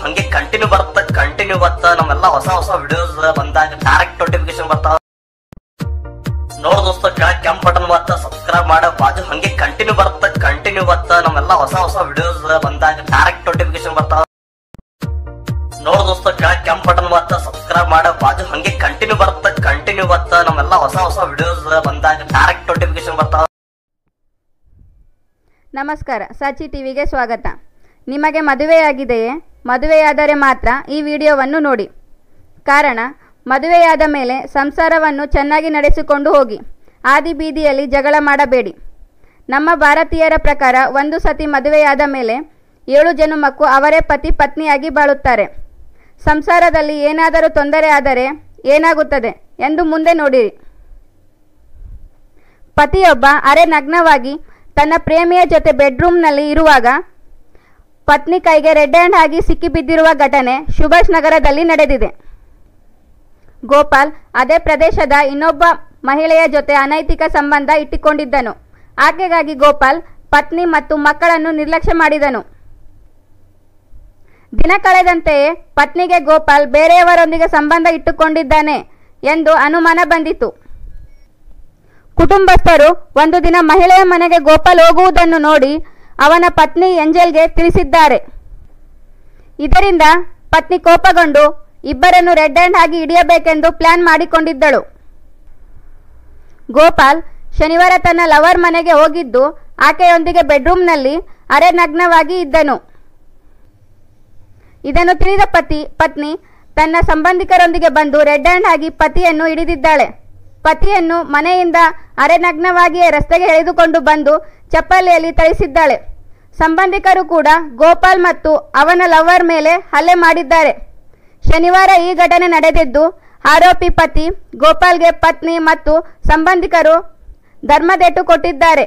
ಹಂಗೆ ಕಂಟಿನ್ಯೂ ಬರುತ್ತ ಕಂಟಿನ್ಯೂ ಬತ್ತ ನಮ್ಮೆಲ್ಲ ಹೊಸ ಹೊಸ ವಿಡಿಯೋಸ್ ಬಂದಾಗ ಡೈರೆಕ್ಟ್ ನೋಟಿಫಿಕೇಶನ್ ಬರ್ತಾವ ನೋಡ್ ದೋಸ್ತ ಕೆಳಗ್ ಕೆಂಪ್ ಬಟನ್ ಬತ್ತ ಸಬ್ಸ್ಕ್ರೈಬ್ ಮಾಡ ಬಾಜು ಹಂಗೆ ಕಂಟಿನ್ಯೂ ಬರುತ್ತ ಕಂಟಿನ್ಯೂ ಬತ್ತ ನಮ್ಮೆಲ್ಲ ಹೊಸ ಹೊಸ ವಿಡಿಯೋಸ್ ಬಂದಾಗ ಡೈರೆಕ್ಟ್ ನೋಟಿಫಿಕೇಶನ್ ಬರ್ತಾವ ನೋಡ್ ದೋಸ್ತ ಕೆಳಗ್ ಕೆಂಪ್ ಬಟನ್ ಬತ್ತ ಸಬ್ಸ್ಕ್ರೈಬ್ ಮಾಡ ಬಾಜು ಹಂಗೆ ಕಂಟಿನ್ಯೂ ಬರುತ್ತ ಕಂಟಿನ್ಯೂ ಬತ್ತ ನಮ್ಮೆಲ್ಲ ಹೊಸ ಹೊಸ ವಿಡಿಯೋಸ್ ಬಂದಾಗ ಡೈರೆಕ್ಟ್ ನೋಟಿಫಿಕೇಶನ್ ಬರ್ತಾವ ನಮಸ್ಕಾರ ಸಾಚಿ ಟಿವಿಗೆ ಸ್ವಾಗತ ನಿಮಗೆ ಮದುವೆಯಾಗಿದೆಯೇ ಮದುವೆಯಾದರೆ ಮಾತ್ರ ಈ ವಿಡಿಯೋವನ್ನು ನೋಡಿ ಕಾರಣ ಮದುವೆಯಾದ ಮೇಲೆ ಸಂಸಾರವನ್ನು ಚೆನ್ನಾಗಿ ನಡೆಸಿಕೊಂಡು ಹೋಗಿ ಆದಿ ಬೀದಿಯಲ್ಲಿ ಜಗಳ ಮಾಡಬೇಡಿ ನಮ್ಮ ಭಾರತೀಯರ ಪ್ರಕಾರ ಒಂದು ಸತಿ ಮದುವೆಯಾದ ಮೇಲೆ ಏಳು ಜನುಮಕ್ಕೂ ಅವರೇ ಪತಿ ಪತ್ನಿಯಾಗಿ ಬಾಳುತ್ತಾರೆ ಸಂಸಾರದಲ್ಲಿ ಏನಾದರೂ ತೊಂದರೆ ಆದರೆ ಏನಾಗುತ್ತದೆ ಎಂದು ಮುಂದೆ ನೋಡಿರಿ ಪತಿಯೊಬ್ಬ ಅರೆ ನಗ್ನವಾಗಿ ತನ್ನ ಪ್ರೇಮಿಯ ಜೊತೆ ಬೆಡ್ರೂಮ್ನಲ್ಲಿ ಇರುವಾಗ ಪತ್ನಿ ಕೈಗೆ ರೆಡ್ ಹ್ಯಾಂಡ್ ಆಗಿ ಸಿಕ್ಕಿಬಿದ್ದಿರುವ ಘಟನೆ ಸುಭಾಷ್ ನಗರದಲ್ಲಿ ನಡೆದಿದೆ ಗೋಪಾಲ್ ಅದೇ ಪ್ರದೇಶದ ಇನ್ನೊಬ್ಬ ಮಹಿಳೆಯ ಜೊತೆ ಅನೈತಿಕ ಸಂಬಂಧ ಇಟ್ಟುಕೊಂಡಿದ್ದನು ಆಕೆಗಾಗಿ ಗೋಪಾಲ್ ಪತ್ನಿ ಮತ್ತು ಮಕ್ಕಳನ್ನು ನಿರ್ಲಕ್ಷ್ಯ ಮಾಡಿದನು ದಿನ ಕಳೆದಂತೆಯೇ ಪತ್ನಿಗೆ ಗೋಪಾಲ್ ಬೇರೆಯವರೊಂದಿಗೆ ಸಂಬಂಧ ಇಟ್ಟುಕೊಂಡಿದ್ದಾನೆ ಎಂದು ಅನುಮಾನ ಬಂದಿತು ಕುಟುಂಬಸ್ಥರು ಒಂದು ದಿನ ಮಹಿಳೆಯ ಮನೆಗೆ ಗೋಪಾಲ್ ಹೋಗುವುದನ್ನು ನೋಡಿ ಅವನ ಪತ್ನಿ ಎಂಜೆಲ್ಗೆ ತಿಳಿಸಿದ್ದಾರೆ ಇದರಿಂದ ಪತ್ನಿ ಕೋಪಗೊಂಡು ಇಬ್ಬರನ್ನು ರೆಡ್ ಹ್ಯಾಂಡ್ ಆಗಿ ಹಿಡಿಯಬೇಕೆಂದು ಪ್ಲಾನ್ ಮಾಡಿಕೊಂಡಿದ್ದಳು ಗೋಪಾಲ್ ಶನಿವಾರ ತನ್ನ ಲವರ್ ಮನೆಗೆ ಹೋಗಿದ್ದು ಆಕೆಯೊಂದಿಗೆ ಬೆಡ್ರೂಮ್ನಲ್ಲಿ ಅರೆ ನಗ್ನವಾಗಿ ಇದ್ದನು ಇದನ್ನು ತಿಳಿದ ಪತಿ ಪತ್ನಿ ತನ್ನ ಸಂಬಂಧಿಕರೊಂದಿಗೆ ಬಂದು ರೆಡ್ ಹ್ಯಾಂಡ್ ಆಗಿ ಪತಿಯನ್ನು ಹಿಡಿದಿದ್ದಾಳೆ ಪತಿಯನ್ನು ಮನೆಯಿಂದ ಅರೆನಗ್ನವಾಗಿಯೇ ರಸ್ತೆಗೆ ಎಳೆದುಕೊಂಡು ಬಂದು ಚಪ್ಪಲಿಯಲ್ಲಿ ಥಳಿಸಿದ್ದಾಳೆ ಸಂಬಂಧಿಕರು ಕೂಡ ಗೋಪಾಲ್ ಮತ್ತು ಅವನ ಲವರ್ ಮೇಲೆ ಹಲ್ಲೆ ಮಾಡಿದ್ದಾರೆ ಶನಿವಾರ ಈ ಘಟನೆ ನಡೆದಿದ್ದು ಆರೋಪಿ ಪತಿ ಗೋಪಾಲ್ಗೆ ಪತ್ನಿ ಮತ್ತು ಸಂಬಂಧಿಕರು ಧರ್ಮದೆಟ್ಟು ಕೊಟ್ಟಿದ್ದಾರೆ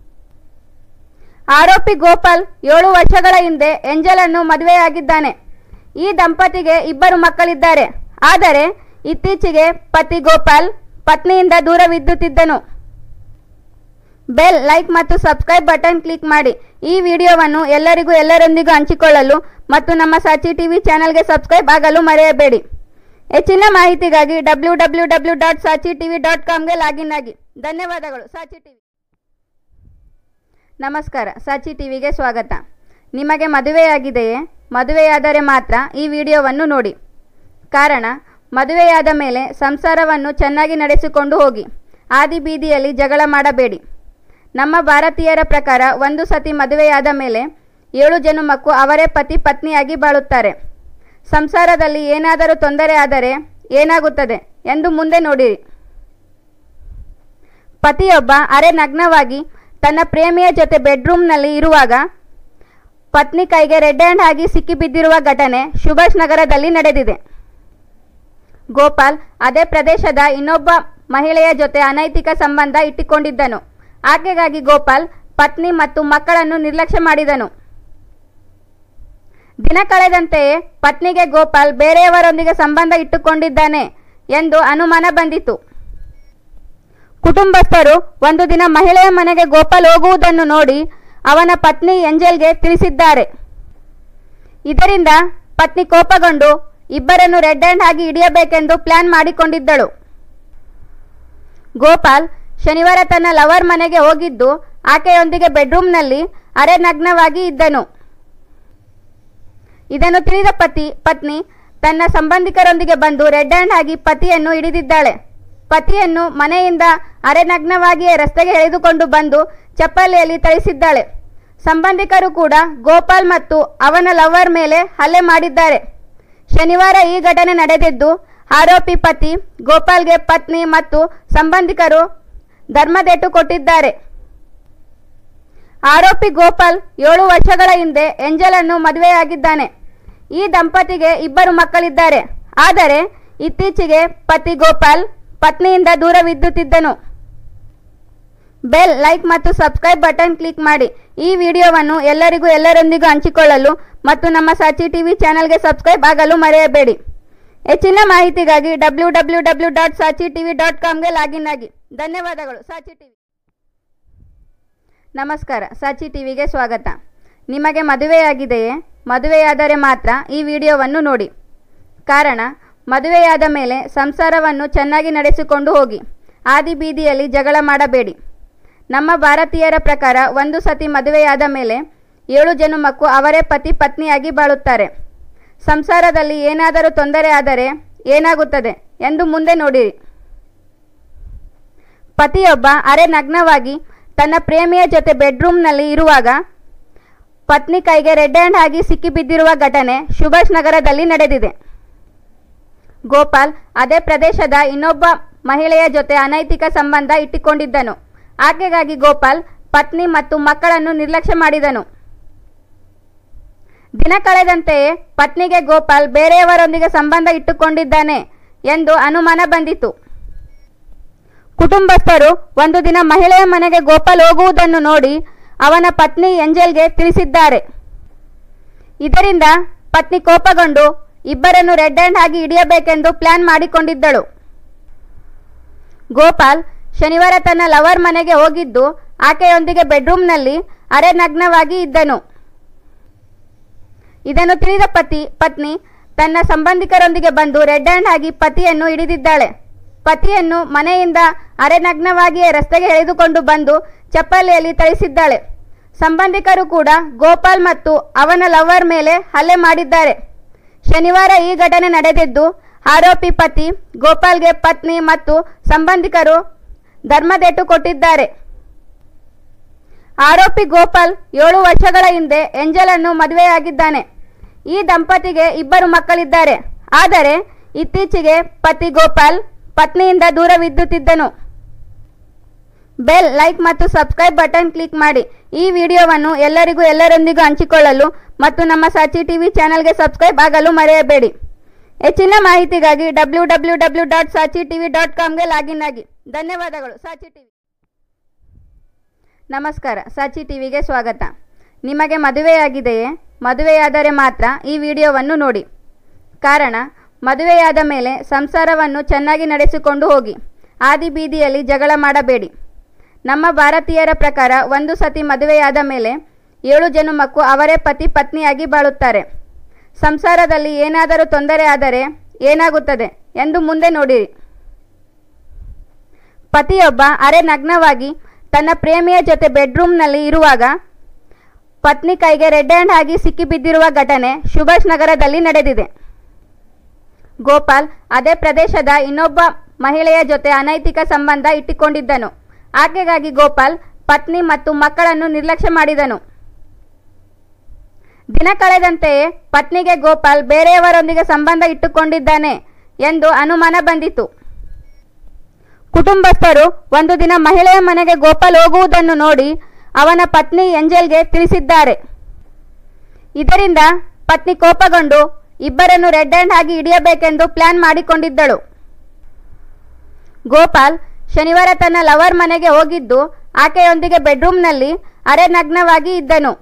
ಆರೋಪಿ ಗೋಪಾಲ್ ಏಳು ವರ್ಷಗಳ ಹಿಂದೆ ಎಂಜಲನ್ನು ಮದುವೆಯಾಗಿದ್ದಾನೆ ಈ ದಂಪತಿಗೆ ಇಬ್ಬರು ಮಕ್ಕಳಿದ್ದಾರೆ ಆದರೆ ಇತ್ತೀಚೆಗೆ ಪತಿ ಗೋಪಾಲ್ ಪತ್ನಿಯಿಂದ ದೂರವಿದ್ದುತ್ತಿದ್ದನು ಬೆಲ್ ಲೈಕ್ ಮತ್ತು ಸಬ್ಸ್ಕ್ರೈಬ್ ಬಟನ್ ಕ್ಲಿಕ್ ಮಾಡಿ ಈ ವಿಡಿಯೋವನ್ನು ಎಲ್ಲರಿಗೂ ಎಲ್ಲರೊಂದಿಗೂ ಹಂಚಿಕೊಳ್ಳಲು ಮತ್ತು ನಮ್ಮ ಸಾಚಿ ಟಿವಿ ಚಾನೆಲ್ಗೆ ಸಬ್ಸ್ಕ್ರೈಬ್ ಆಗಲು ಮರೆಯಬೇಡಿ ಹೆಚ್ಚಿನ ಮಾಹಿತಿಗಾಗಿ W W W dot Saachi TV dot ಕಾಮ್ಗೆ ಲಾಗಿನ್ ಆಗಿ ಧನ್ಯವಾದಗಳು ಸಾಚಿ ಟಿವಿ ನಮಸ್ಕಾರ ಸಾಚಿ ಟಿವಿಗೆ ಸ್ವಾಗತ ನಿಮಗೆ ಮದುವೆಯಾಗಿದೆಯೇ ಮದುವೆಯಾದರೆ ಮಾತ್ರ ಈ ವಿಡಿಯೋವನ್ನು ನೋಡಿ ಕಾರಣ ಮದುವೆಯಾದ ಮೇಲೆ ಸಂಸಾರವನ್ನು ಚೆನ್ನಾಗಿ ನಡೆಸಿಕೊಂಡು ಹೋಗಿ ಆದಿ ಬೀದಿಯಲ್ಲಿ ಜಗಳ ಮಾಡಬೇಡಿ ನಮ್ಮ ಭಾರತೀಯರ ಪ್ರಕಾರ ಒಂದು ಸತಿ ಮದುವೆಯಾದ ಮೇಲೆ ಏಳು ಜನುಮಕ್ಕೂ ಅವರೇ ಪತಿ ಪತ್ನಿಯಾಗಿ ಬಾಳುತ್ತಾರೆ ಸಂಸಾರದಲ್ಲಿ ಏನಾದರೂ ತೊಂದರೆ ಆದರೆ ಏನಾಗುತ್ತದೆ ಎಂದು ಮುಂದೆ ನೋಡಿರಿ ಪತಿಯೊಬ್ಬ ಅರೆ ನಗ್ನವಾಗಿ ತನ್ನ ಪ್ರೇಮಿಯ ಜೊತೆ ಬೆಡ್ರೂಮ್ನಲ್ಲಿ ಇರುವಾಗ ಪತ್ನಿ ಕೈಗೆ ರೆಡ್ ಹ್ಯಾಂಡ್ ಆಗಿ ಸಿಕ್ಕಿಬಿದ್ದಿರುವ ಘಟನೆ ಸುಭಾಷ್ ನಗರದಲ್ಲಿ ನಡೆದಿದೆ ಗೋಪಾಲ್ ಅದೇ ಪ್ರದೇಶದ ಇನ್ನೊಬ್ಬ ಮಹಿಳೆಯ ಜೊತೆ ಅನೈತಿಕ ಸಂಬಂಧ ಇಟ್ಟುಕೊಂಡಿದ್ದನು ಆಕೆಗಾಗಿ ಗೋಪಾಲ್ ಪತ್ನಿ ಮತ್ತು ಮಕ್ಕಳನ್ನು ನಿರ್ಲಕ್ಷ್ಯ ಮಾಡಿದನು ದಿನ ಕಳೆದಂತೆಯೇ ಪತ್ನಿಗೆ ಗೋಪಾಲ್ ಬೇರೆಯವರೊಂದಿಗೆ ಸಂಬಂಧ ಇಟ್ಟುಕೊಂಡಿದ್ದಾನೆ ಎಂದು ಅನುಮಾನ ಬಂದಿತು ಕುಟುಂಬಸ್ಥರು ಒಂದು ದಿನ ಮಹಿಳೆಯ ಮನೆಗೆ ಗೋಪಾಲ್ ಹೋಗುವುದನ್ನು ನೋಡಿ ಅವನ ಪತ್ನಿ ಎಂಜೆಲ್ಗೆ ತಿಳಿಸಿದ್ದಾರೆ ಇದರಿಂದ ಪತ್ನಿ ಕೋಪಗೊಂಡು ಇಬ್ಬರನ್ನು ರೆಡ್ ಹ್ಯಾಂಡ್ ಆಗಿ ಹಿಡಿಯಬೇಕೆಂದು ಪ್ಲಾನ್ ಮಾಡಿಕೊಂಡಿದ್ದಳು ಗೋಪಾಲ್ ಶನಿವಾರ ತನ್ನ ಲವರ್ ಮನೆಗೆ ಹೋಗಿದ್ದು ಆಕೆಯೊಂದಿಗೆ ಬೆಡ್ರೂಮ್ನಲ್ಲಿ ಅರೆ ನಗ್ನವಾಗಿ ಇದ್ದನು ಇದನ್ನು ತಿಳಿದ ಪತಿ ಪತ್ನಿ ತನ್ನ ಸಂಬಂಧಿಕರೊಂದಿಗೆ ಬಂದು ರೆಡ್ ಹ್ಯಾಂಡ್ ಆಗಿ ಪತಿಯನ್ನು ಹಿಡಿದಿದ್ದಾಳೆ ಪತಿಯನ್ನು ಮನೆಯಿಂದ ಅರೆನಗ್ನವಾಗಿಯೇ ರಸ್ತೆಗೆ ಎಳೆದುಕೊಂಡು ಬಂದು ಚಪ್ಪಲಿಯಲ್ಲಿ ಥಳಿಸಿದ್ದಾಳೆ ಸಂಬಂಧಿಕರು ಕೂಡ ಗೋಪಾಲ್ ಮತ್ತು ಅವನ ಲವರ್ ಮೇಲೆ ಹಲ್ಲೆ ಮಾಡಿದ್ದಾರೆ ಶನಿವಾರ ಈ ಘಟನೆ ನಡೆದಿದ್ದು ಆರೋಪಿ ಪತಿ ಗೋಪಾಲ್ಗೆ ಪತ್ನಿ ಮತ್ತು ಸಂಬಂಧಿಕರು ಧರ್ಮದೆಟ್ಟು ಕೊಟ್ಟಿದ್ದಾರೆ ಆರೋಪಿ ಗೋಪಾಲ್ ಏಳು ವರ್ಷಗಳ ಹಿಂದೆ ಎಂಜಲನ್ನು ಮದುವೆಯಾಗಿದ್ದಾನೆ ಈ ದಂಪತಿಗೆ ಇಬ್ಬರು ಮಕ್ಕಳಿದ್ದಾರೆ ಆದರೆ ಇತ್ತೀಚೆಗೆ ಪತಿ ಗೋಪಾಲ್ ಪತ್ನಿಯಿಂದ ದೂರವಿದ್ದುತ್ತಿದ್ದನು ಬೆಲ್ ಲೈಕ್ ಮತ್ತು ಸಬ್ಸ್ಕ್ರೈಬ್ ಬಟನ್ ಕ್ಲಿಕ್ ಮಾಡಿ ಈ ವಿಡಿಯೋವನ್ನು ಎಲ್ಲರಿಗೂ ಎಲ್ಲರೊಂದಿಗೂ ಹಂಚಿಕೊಳ್ಳಲು ಮತ್ತು ನಮ್ಮ ಸಾಚಿ ಟಿವಿ ಚಾನೆಲ್ಗೆ ಸಬ್ಸ್ಕ್ರೈಬ್ ಆಗಲು ಮರೆಯಬೇಡಿ ಹೆಚ್ಚಿನ ಮಾಹಿತಿಗಾಗಿ W W W dot Saachi TV dot ಕಾಮ್ಗೆ ಲಾಗಿನ್ ಆಗಿ ಧನ್ಯವಾದಗಳು ಸಾಚಿ ಟಿವಿ ನಮಸ್ಕಾರ ಸಾಚಿ ಟಿವಿಗೆ ಸ್ವಾಗತ ನಿಮಗೆ ಮದುವೆಯಾಗಿದೆಯೇ ಮದುವೆಯಾದರೆ ಮಾತ್ರ ಈ ವಿಡಿಯೋವನ್ನು ನೋಡಿ ಕಾರಣ ಮದುವೆಯಾದ ಮೇಲೆ ಸಂಸಾರವನ್ನು ಚೆನ್ನಾಗಿ ನಡೆಸಿಕೊಂಡು ಹೋಗಿ ಆದಿ ಬೀದಿಯಲ್ಲಿ ಜಗಳ ಮಾಡಬೇಡಿ ನಮ್ಮ ಭಾರತೀಯರ ಪ್ರಕಾರ ಒಂದು ಸತಿ ಮದುವೆಯಾದ ಮೇಲೆ ಏಳು ಜನುಮಕ್ಕೂ ಅವರೇ ಪತಿ ಪತ್ನಿಯಾಗಿ ಬಾಳುತ್ತಾರೆ ಸಂಸಾರದಲ್ಲಿ ಏನಾದರೂ ತೊಂದರೆ ಆದರೆ ಏನಾಗುತ್ತದೆ ಎಂದು ಮುಂದೆ ನೋಡಿರಿ ಪತಿಯೊಬ್ಬ ಅರೆ ನಗ್ನವಾಗಿ ತನ್ನ ಪ್ರೇಮಿಯ ಜೊತೆ ಬೆಡ್ರೂಮ್ನಲ್ಲಿ ಇರುವಾಗ ಪತ್ನಿ ಕೈಗೆ ರೆಡ್ ಹ್ಯಾಂಡ್ ಆಗಿ ಸಿಕ್ಕಿಬಿದ್ದಿರುವ ಘಟನೆ ಸುಭಾಷ್ ನಗರದಲ್ಲಿ ನಡೆದಿದೆ ಗೋಪಾಲ್ ಅದೇ ಪ್ರದೇಶದ ಇನ್ನೊಬ್ಬ ಮಹಿಳೆಯ ಜೊತೆ ಅನೈತಿಕ ಸಂಬಂಧ ಇಟ್ಟುಕೊಂಡಿದ್ದನು ಆಕೆಗಾಗಿ ಗೋಪಾಲ್ ಪತ್ನಿ ಮತ್ತು ಮಕ್ಕಳನ್ನು ನಿರ್ಲಕ್ಷ್ಯ ಮಾಡಿದನು ದಿನ ಕಳೆದಂತೆಯೇ ಪತ್ನಿಗೆ ಗೋಪಾಲ್ ಬೇರೆಯವರೊಂದಿಗೆ ಸಂಬಂಧ ಇಟ್ಟುಕೊಂಡಿದ್ದಾನೆ ಎಂದು ಅನುಮಾನ ಬಂದಿತು ಕುಟುಂಬಸ್ಥರು ಒಂದು ದಿನ ಮಹಿಳೆಯ ಮನೆಗೆ ಗೋಪಾಲ್ ಹೋಗುವುದನ್ನು ನೋಡಿ ಅವನ ಪತ್ನಿ ಎಂಜೆಲ್ಗೆ ತಿಳಿಸಿದ್ದಾರೆ ಇದರಿಂದ ಪತ್ನಿ ಕೋಪಗೊಂಡು ಇಬ್ಬರನ್ನು ರೆಡ್ ಹ್ಯಾಂಡ್ ಆಗಿ ಹಿಡಿಯಬೇಕೆಂದು ಪ್ಲಾನ್ ಮಾಡಿಕೊಂಡಿದ್ದಳು ಗೋಪಾಲ್ ಶನಿವಾರ ತನ್ನ ಲವರ್ ಮನೆಗೆ ಹೋಗಿದ್ದು ಆಕೆಯೊಂದಿಗೆ ಬೆಡ್ರೂಮ್ನಲ್ಲಿ ಅರೆ ನಗ್ನವಾಗಿ ಇದ್ದನು ಇದನ್ನು ತಿಳಿದ ಪತಿ ಪತ್ನಿ ತನ್ನ ಸಂಬಂಧಿಕರೊಂದಿಗೆ ಬಂದು ರೆಡ್ ಹ್ಯಾಂಡ್ ಆಗಿ ಪತಿಯನ್ನು ಹಿಡಿದಿದ್ದಾಳೆ ಪತಿಯನ್ನು ಮನೆಯಿಂದ ಅರೆನಗ್ನವಾಗಿಯೇ ರಸ್ತೆಗೆ ಎಳೆದುಕೊಂಡು ಬಂದು ಚಪ್ಪಲಿಯಲ್ಲಿ ಥಳಿಸಿದ್ದಾಳೆ ಸಂಬಂಧಿಕರು ಕೂಡ ಗೋಪಾಲ್ ಮತ್ತು ಅವನ ಲವರ್ ಮೇಲೆ ಹಲ್ಲೆ ಮಾಡಿದ್ದಾರೆ ಶನಿವಾರ ಈ ಘಟನೆ ನಡೆದಿದ್ದು ಆರೋಪಿ ಪತಿ ಗೋಪಾಲ್ಗೆ ಪತ್ನಿ ಮತ್ತು ಸಂಬಂಧಿಕರು ಧರ್ಮದೆಟ್ಟು ಕೊಟ್ಟಿದ್ದಾರೆ ಆರೋಪಿ ಗೋಪಾಲ್ ಏಳು ವರ್ಷಗಳ ಹಿಂದೆ ಎಂಜಲನ್ನು ಮದುವೆಯಾಗಿದ್ದಾನೆ ಈ ದಂಪತಿಗೆ ಇಬ್ಬರು ಮಕ್ಕಳಿದ್ದಾರೆ ಆದರೆ ಇತ್ತೀಚೆಗೆ ಪತಿ ಗೋಪಾಲ್ ಪತ್ನಿಯಿಂದ ದೂರವಿದ್ದುತ್ತಿದ್ದನು ಬೆಲ್ ಲೈಕ್ ಮತ್ತು ಸಬ್ಸ್ಕ್ರೈಬ್ ಬಟನ್ ಕ್ಲಿಕ್ ಮಾಡಿ ಈ ವಿಡಿಯೋವನ್ನು ಎಲ್ಲರಿಗೂ ಎಲ್ಲರೊಂದಿಗೂ ಹಂಚಿಕೊಳ್ಳಲು ಮತ್ತು ನಮ್ಮ ಸಾಚಿ ಟಿವಿ ಚಾನೆಲ್ಗೆ ಸಬ್ಸ್ಕ್ರೈಬ್ ಆಗಲು ಮರೆಯಬೇಡಿ ಹೆಚ್ಚಿನ ಮಾಹಿತಿಗಾಗಿ W W W dot Saachi TV dot ಕಾಮ್ಗೆ ಲಾಗಿನ್ ಆಗಿ ಧನ್ಯವಾದಗಳು ಸಾಚಿ ಟಿವಿ ನಮಸ್ಕಾರ ಸಾಚಿ ಟಿವಿಗೆ ಸ್ವಾಗತ ನಿಮಗೆ ಮದುವೆಯಾಗಿದೆಯೇ ಮದುವೆಯಾದರೆ ಮಾತ್ರ ಈ ವಿಡಿಯೋವನ್ನು ನೋಡಿ ಕಾರಣ ಮದುವೆಯಾದ ಮೇಲೆ ಸಂಸಾರವನ್ನು ಚೆನ್ನಾಗಿ ನಡೆಸಿಕೊಂಡು ಹೋಗಿ ಆದಿ ಬೀದಿಯಲ್ಲಿ ಜಗಳ ಮಾಡಬೇಡಿ ನಮ್ಮ ಭಾರತೀಯರ ಪ್ರಕಾರ ಒಂದು ಸತಿ ಮದುವೆಯಾದ ಮೇಲೆ ಏಳು ಜನುಮಕ್ಕೂ ಅವರೇ ಪತಿ ಪತ್ನಿಯಾಗಿ ಬಾಳುತ್ತಾರೆ ಸಂಸಾರದಲ್ಲಿ ಏನಾದರೂ ತೊಂದರೆ ಆದರೆ ಏನಾಗುತ್ತದೆ ಎಂದು ಮುಂದೆ ನೋಡಿರಿ ಪತಿಯೊಬ್ಬ ಅರೆ ನಗ್ನವಾಗಿ ತನ್ನ ಪ್ರೇಮಿಯ ಜೊತೆ ಬೆಡ್ರೂಮ್ನಲ್ಲಿ ಇರುವಾಗ ಪತ್ನಿ ಕೈಗೆ ರೆಡ್ ಹ್ಯಾಂಡ್ ಆಗಿ ಸಿಕ್ಕಿಬಿದ್ದಿರುವ ಘಟನೆ ಸುಭಾಷ್ ನಗರದಲ್ಲಿ ನಡೆದಿದೆ ಗೋಪಾಲ್ ಅದೇ ಪ್ರದೇಶದ ಇನ್ನೊಬ್ಬ ಮಹಿಳೆಯ ಜೊತೆ ಅನೈತಿಕ ಸಂಬಂಧ ಇಟ್ಟುಕೊಂಡಿದ್ದನು ಆಕೆಗಾಗಿ ಗೋಪಾಲ್ ಪತ್ನಿ ಮತ್ತು ಮಕ್ಕಳನ್ನು ನಿರ್ಲಕ್ಷ್ಯ ಮಾಡಿದನು ದಿನ ಕಳೆದಂತೆಯೇ ಪತ್ನಿಗೆ ಗೋಪಾಲ್ ಬೇರೆಯವರೊಂದಿಗೆ ಸಂಬಂಧ ಇಟ್ಟುಕೊಂಡಿದ್ದಾನೆ ಎಂದು ಅನುಮಾನ ಬಂದಿತು ಕುಟುಂಬಸ್ಥರು ಒಂದು ದಿನ ಮಹಿಳೆಯ ಮನೆಗೆ ಗೋಪಾಲ್ ಹೋಗುವುದನ್ನು ನೋಡಿ ಅವನ ಪತ್ನಿ ಎಂಜೆಲ್ಗೆ ತಿಳಿಸಿದ್ದಾರೆ ಇದರಿಂದ ಪತ್ನಿ ಕೋಪಗೊಂಡು ಇಬ್ಬರನ್ನು ರೆಡ್ ಹ್ಯಾಂಡ್ ಆಗಿ ಹಿಡಿಯಬೇಕೆಂದು ಪ್ಲಾನ್ ಮಾಡಿಕೊಂಡಿದ್ದಳು ಗೋಪಾಲ್ ಶನಿವಾರ ತನ್ನ ಲವರ್ ಮನೆಗೆ ಹೋಗಿದ್ದು ಆಕೆಯೊಂದಿಗೆ ಬೆಡ್ರೂಮ್ನಲ್ಲಿ ಅರೆ ನಗ್ನವಾಗಿ ಇದ್ದನು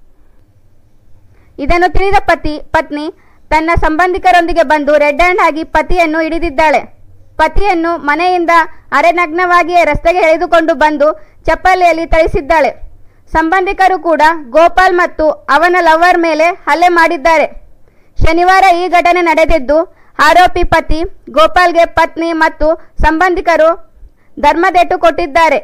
ಇದನ್ನು ತಿಳಿದ ಪತಿ ಪತ್ನಿ ತನ್ನ ಸಂಬಂಧಿಕರೊಂದಿಗೆ ಬಂದು ರೆಡ್ ಹ್ಯಾಂಡ್ ಆಗಿ ಪತಿಯನ್ನು ಹಿಡಿದಿದ್ದಾಳೆ ಪತಿಯನ್ನು ಮನೆಯಿಂದ ಅರೆನಗ್ನವಾಗಿಯೇ ರಸ್ತೆಗೆ ಎಳೆದುಕೊಂಡು ಬಂದು ಚಪ್ಪಲಿಯಲ್ಲಿ ಥಳಿಸಿದ್ದಾಳೆ ಸಂಬಂಧಿಕರು ಕೂಡ ಗೋಪಾಲ್ ಮತ್ತು ಅವನ ಲವರ್ ಮೇಲೆ ಹಲ್ಲೆ ಮಾಡಿದ್ದಾರೆ ಶನಿವಾರ ಈ ಘಟನೆ ನಡೆದಿದ್ದು ಆರೋಪಿ ಪತಿ ಗೋಪಾಲ್ಗೆ ಪತ್ನಿ ಮತ್ತು ಸಂಬಂಧಿಕರು ಧರ್ಮದೆಟ್ಟು ಕೊಟ್ಟಿದ್ದಾರೆ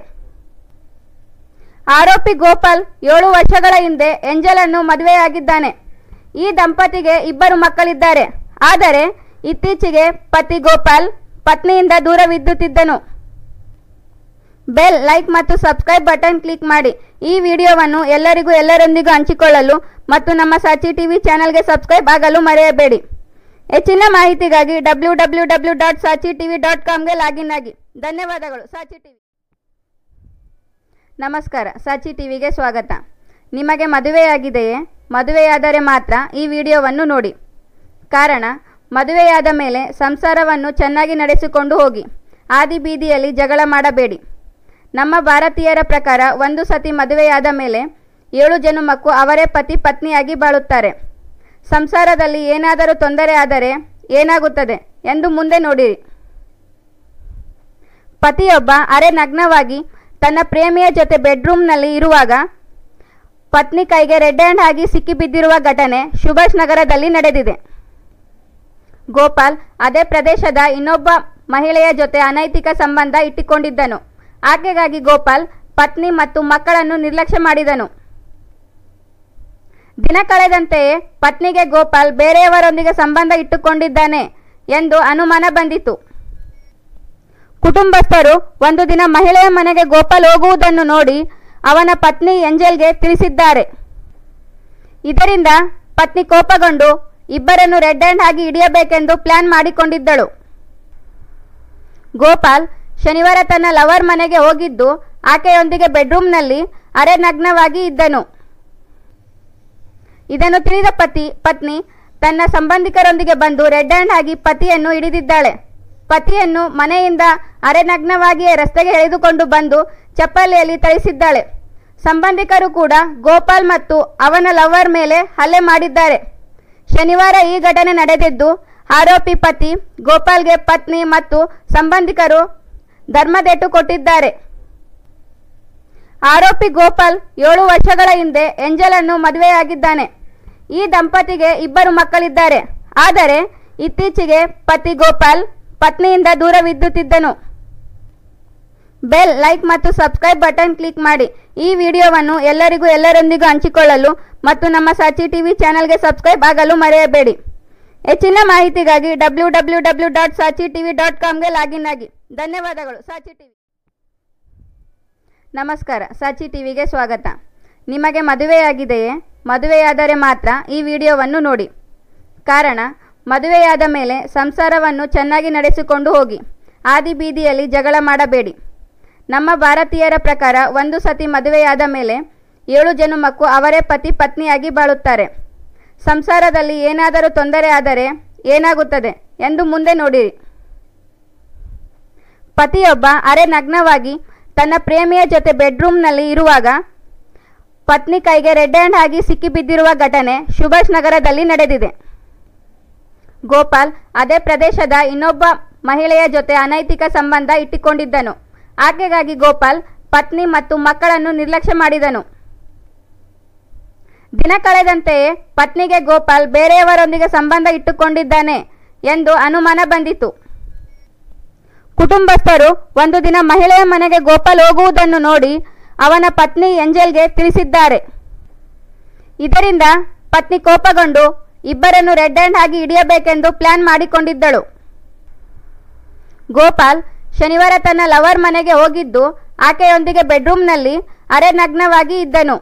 ಆರೋಪಿ ಗೋಪಾಲ್ ಏಳು ವರ್ಷಗಳ ಹಿಂದೆ ಎಂಜಲನ್ನು ಮದುವೆಯಾಗಿದ್ದಾನೆ ಈ ದಂಪತಿಗೆ ಇಬ್ಬರು ಮಕ್ಕಳಿದ್ದಾರೆ ಆದರೆ ಇತ್ತೀಚೆಗೆ ಪತಿ ಗೋಪಾಲ್ ಪತ್ನಿಯಿಂದ ದೂರವಿದ್ದುತ್ತಿದ್ದನು ಬೆಲ್ ಲೈಕ್ ಮತ್ತು ಸಬ್ಸ್ಕ್ರೈಬ್ ಬಟನ್ ಕ್ಲಿಕ್ ಮಾಡಿ ಈ ವಿಡಿಯೋವನ್ನು ಎಲ್ಲರಿಗೂ ಎಲ್ಲರೊಂದಿಗೂ ಹಂಚಿಕೊಳ್ಳಲು ಮತ್ತು ನಮ್ಮ ಸಾಚಿ ಟಿವಿ ಚಾನೆಲ್ಗೆ ಸಬ್ಸ್ಕ್ರೈಬ್ ಆಗಲು ಮರೆಯಬೇಡಿ ಹೆಚ್ಚಿನ ಮಾಹಿತಿಗಾಗಿ W W W dot Saachi TV dot ಕಾಮ್ಗೆ ಲಾಗಿನ್ ಆಗಿ ಧನ್ಯವಾದಗಳು ಸಾಚಿ ಟಿವಿ ನಮಸ್ಕಾರ ಸಾಚಿ ಟಿವಿಗೆ ಸ್ವಾಗತ ನಿಮಗೆ ಮದುವೆಯಾಗಿದೆಯೇ ಮದುವೆಯಾದರೆ ಮಾತ್ರ ಈ ವಿಡಿಯೋವನ್ನು ನೋಡಿ ಕಾರಣ ಮದುವೆಯಾದ ಮೇಲೆ ಸಂಸಾರವನ್ನು ಚೆನ್ನಾಗಿ ನಡೆಸಿಕೊಂಡು ಹೋಗಿ ಆದಿ ಬೀದಿಯಲ್ಲಿ ಜಗಳ ಮಾಡಬೇಡಿ ನಮ್ಮ ಭಾರತೀಯರ ಪ್ರಕಾರ ಒಂದು ಸತಿ ಮದುವೆಯಾದ ಮೇಲೆ ಏಳು ಜನುಮಕ್ಕೂ ಅವರೇ ಪತಿ ಪತ್ನಿಯಾಗಿ ಬಾಳುತ್ತಾರೆ ಸಂಸಾರದಲ್ಲಿ ಏನಾದರೂ ತೊಂದರೆ ಆದರೆ ಏನಾಗುತ್ತದೆ ಎಂದು ಮುಂದೆ ನೋಡಿರಿ ಪತಿಯೊಬ್ಬ ಅರೆ ನಗ್ನವಾಗಿ ತನ್ನ ಪ್ರೇಮಿಯ ಜೊತೆ ಬೆಡ್ರೂಮ್ನಲ್ಲಿ ಇರುವಾಗ ಪತ್ನಿ ಕೈಗೆ ರೆಡ್ ಹ್ಯಾಂಡ್ ಆಗಿ ಸಿಕ್ಕಿಬಿದ್ದಿರುವ ಘಟನೆ ಸುಭಾಷ್ ನಗರದಲ್ಲಿ ನಡೆದಿದೆ ಗೋಪಾಲ್ ಅದೇ ಪ್ರದೇಶದ ಇನ್ನೊಬ್ಬ ಮಹಿಳೆಯ ಜೊತೆ ಅನೈತಿಕ ಸಂಬಂಧ ಇಟ್ಟುಕೊಂಡಿದ್ದನು ಆಕೆಗಾಗಿ ಗೋಪಾಲ್ ಪತ್ನಿ ಮತ್ತು ಮಕ್ಕಳನ್ನು ನಿರ್ಲಕ್ಷ್ಯ ಮಾಡಿದನು ದಿನ ಕಳೆದಂತೆಯೇ ಪತ್ನಿಗೆ ಗೋಪಾಲ್ ಬೇರೆಯವರೊಂದಿಗೆ ಸಂಬಂಧ ಇಟ್ಟುಕೊಂಡಿದ್ದಾನೆ ಎಂದು ಅನುಮಾನ ಬಂದಿತು ಕುಟುಂಬಸ್ಥರು ಒಂದು ದಿನ ಮಹಿಳೆಯ ಮನೆಗೆ ಗೋಪಾಲ್ ಹೋಗುವುದನ್ನು ನೋಡಿ ಅವನ ಪತ್ನಿ ಎಂಜೆಲ್ಗೆ ತಿಳಿಸಿದ್ದಾರೆ ಇದರಿಂದ ಪತ್ನಿ ಕೋಪಗೊಂಡು ಇಬ್ಬರನ್ನು ರೆಡ್ ಹ್ಯಾಂಡ್ ಆಗಿ ಹಿಡಿಯಬೇಕೆಂದು ಪ್ಲಾನ್ ಮಾಡಿಕೊಂಡಿದ್ದಳು ಗೋಪಾಲ್ ಶನಿವಾರ ತನ್ನ ಲವರ್ ಮನೆಗೆ ಹೋಗಿದ್ದು ಆಕೆಯೊಂದಿಗೆ ಬೆಡ್ರೂಮ್ನಲ್ಲಿ ಅರೆ ನಗ್ನವಾಗಿ ಇದ್ದನು ಇದನ್ನು ತಿಳಿದ ಪತಿ ಪತ್ನಿ ತನ್ನ ಸಂಬಂಧಿಕರೊಂದಿಗೆ ಬಂದು ರೆಡ್ ಹ್ಯಾಂಡ್ ಆಗಿ ಪತಿಯನ್ನು ಹಿಡಿದಿದ್ದಾಳೆ ಪತಿಯನ್ನು ಮನೆಯಿಂದ ಅರೆನಗ್ನವಾಗಿಯೇ ರಸ್ತೆಗೆ ಎಳೆದುಕೊಂಡು ಬಂದು ಚಪ್ಪಲಿಯಲ್ಲಿ ಥಳಿಸಿದ್ದಾಳೆ ಸಂಬಂಧಿಕರು ಕೂಡ ಗೋಪಾಲ್ ಮತ್ತು ಅವನ ಲವರ್ ಮೇಲೆ ಹಲ್ಲೆ ಮಾಡಿದ್ದಾರೆ ಶನಿವಾರ ಈ ಘಟನೆ ನಡೆದಿದ್ದು ಆರೋಪಿ ಪತಿ ಗೋಪಾಲ್ಗೆ ಪತ್ನಿ ಮತ್ತು ಸಂಬಂಧಿಕರು ಧರ್ಮದೆಟ್ಟು ಕೊಟ್ಟಿದ್ದಾರೆ ಆರೋಪಿ ಗೋಪಾಲ್ ಏಳು ವರ್ಷಗಳ ಹಿಂದೆ ಎಂಜಲನ್ನು ಮದುವೆಯಾಗಿದ್ದಾನೆ ಈ ದಂಪತಿಗೆ ಇಬ್ಬರು ಮಕ್ಕಳಿದ್ದಾರೆ ಆದರೆ ಇತ್ತೀಚೆಗೆ ಪತಿ ಗೋಪಾಲ್ ಪತ್ನಿಯಿಂದ ದೂರವಿದ್ದುತ್ತಿದ್ದನು ಬೆಲ್ ಲೈಕ್ ಮತ್ತು ಸಬ್ಸ್ಕ್ರೈಬ್ ಬಟನ್ ಕ್ಲಿಕ್ ಮಾಡಿ ಈ ವಿಡಿಯೋವನ್ನು ಎಲ್ಲರಿಗೂ ಎಲ್ಲರೊಂದಿಗೂ ಹಂಚಿಕೊಳ್ಳಲು ಮತ್ತು ನಮ್ಮ ಸಾಚಿ ಟಿವಿ ಚಾನೆಲ್ಗೆ ಸಬ್ಸ್ಕ್ರೈಬ್ ಆಗಲು ಮರೆಯಬೇಡಿ ಹೆಚ್ಚಿನ ಮಾಹಿತಿಗಾಗಿ W W W dot Saachi TV dot ಕಾಮ್ಗೆ ಲಾಗಿನ್ ಆಗಿ ಧನ್ಯವಾದಗಳು ಸಾಚಿ ಟಿವಿ ನಮಸ್ಕಾರ ಸಾಚಿ ಟಿವಿಗೆ ಸ್ವಾಗತ ನಿಮಗೆ ಮದುವೆಯಾಗಿದೆಯೇ ಮದುವೆಯಾದರೆ ಮಾತ್ರ ಈ ವಿಡಿಯೋವನ್ನು ನೋಡಿ ಕಾರಣ ಮದುವೆಯಾದ ಮೇಲೆ ಸಂಸಾರವನ್ನು ಚೆನ್ನಾಗಿ ನಡೆಸಿಕೊಂಡು ಹೋಗಿ ಆದಿ ಬೀದಿಯಲ್ಲಿ ಜಗಳ ಮಾಡಬೇಡಿ ನಮ್ಮ ಭಾರತೀಯರ ಪ್ರಕಾರ ಒಂದು ಸತಿ ಮದುವೆಯಾದ ಮೇಲೆ ಏಳು ಜನುಮಕ್ಕೂ ಅವರೇ ಪತಿ ಪತ್ನಿಯಾಗಿ ಬಾಳುತ್ತಾರೆ ಸಂಸಾರದಲ್ಲಿ ಏನಾದರೂ ತೊಂದರೆ ಆದರೆ ಏನಾಗುತ್ತದೆ ಎಂದು ಮುಂದೆ ನೋಡಿರಿ ಪತಿಯೊಬ್ಬ ಅರೆ ನಗ್ನವಾಗಿ ತನ್ನ ಪ್ರೇಮಿಯ ಜೊತೆ ಬೆಡ್ರೂಮ್ನಲ್ಲಿ ಇರುವಾಗ ಪತ್ನಿ ಕೈಗೆ ರೆಡ್ ಹ್ಯಾಂಡ್ ಆಗಿ ಸಿಕ್ಕಿಬಿದ್ದಿರುವ ಘಟನೆ ಸುಭಾಷ್ ನಗರದಲ್ಲಿ ನಡೆದಿದೆ ಗೋಪಾಲ್ ಅದೇ ಪ್ರದೇಶದ ಇನ್ನೊಬ್ಬ ಮಹಿಳೆಯ ಜೊತೆ ಅನೈತಿಕ ಸಂಬಂಧ ಇಟ್ಟುಕೊಂಡಿದ್ದನು ಆಕೆಗಾಗಿ ಗೋಪಾಲ್ ಪತ್ನಿ ಮತ್ತು ಮಕ್ಕಳನ್ನು ನಿರ್ಲಕ್ಷ್ಯ ಮಾಡಿದನು ದಿನ ಕಳೆದಂತೆಯೇ ಪತ್ನಿಗೆ ಗೋಪಾಲ್ ಬೇರೆಯವರೊಂದಿಗೆ ಸಂಬಂಧ ಇಟ್ಟುಕೊಂಡಿದ್ದಾನೆ ಎಂದು ಅನುಮಾನ ಬಂದಿತು ಕುಟುಂಬಸ್ಥರು ಒಂದು ದಿನ ಮಹಿಳೆಯ ಮನೆಗೆ ಗೋಪಾಲ್ ಹೋಗುವುದನ್ನು ನೋಡಿ ಅವನ ಪತ್ನಿ ಎಂಜೆಲ್ಗೆ ತಿಳಿಸಿದ್ದಾರೆ ಇದರಿಂದ ಪತ್ನಿ ಕೋಪಗೊಂಡು ಇಬ್ಬರನ್ನು ರೆಡ್ ಹ್ಯಾಂಡ್ ಆಗಿ ಹಿಡಿಯಬೇಕೆಂದು ಪ್ಲಾನ್ ಮಾಡಿಕೊಂಡಿದ್ದಳು ಗೋಪಾಲ್ ಶನಿವಾರ ತನ್ನ ಲವರ್ ಮನೆಗೆ ಹೋಗಿದ್ದು ಆಕೆಯೊಂದಿಗೆ ಬೆಡ್ರೂಮ್ನಲ್ಲಿ ಅರೆ ನಗ್ನವಾಗಿ ಇದ್ದನು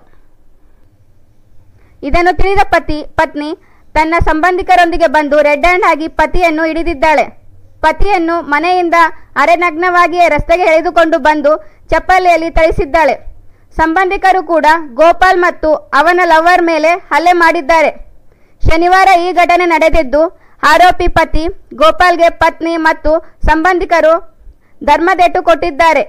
ಇದನ್ನು ತಿಳಿದ ಪತಿ ಪತ್ನಿ ತನ್ನ ಸಂಬಂಧಿಕರೊಂದಿಗೆ ಬಂದು ರೆಡ್ ಹ್ಯಾಂಡ್ ಆಗಿ ಪತಿಯನ್ನು ಹಿಡಿದಿದ್ದಾಳೆ ಪತಿಯನ್ನು ಮನೆಯಿಂದ ಅರೆನಗ್ನವಾಗಿಯೇ ರಸ್ತೆಗೆ ಎಳೆದುಕೊಂಡು ಬಂದು ಚಪ್ಪಲಿಯಲ್ಲಿ ಥಳಿಸಿದ್ದಾಳೆ ಸಂಬಂಧಿಕರು ಕೂಡ ಗೋಪಾಲ್ ಮತ್ತು ಅವನ ಲವರ್ ಮೇಲೆ ಹಲ್ಲೆ ಮಾಡಿದ್ದಾರೆ ಶನಿವಾರ ಈ ಘಟನೆ ನಡೆದಿದ್ದು ಆರೋಪಿ ಪತಿ ಗೋಪಾಲ್ಗೆ ಪತ್ನಿ ಮತ್ತು ಸಂಬಂಧಿಕರು ಧರ್ಮದೆಟ್ಟು ಕೊಟ್ಟಿದ್ದಾರೆ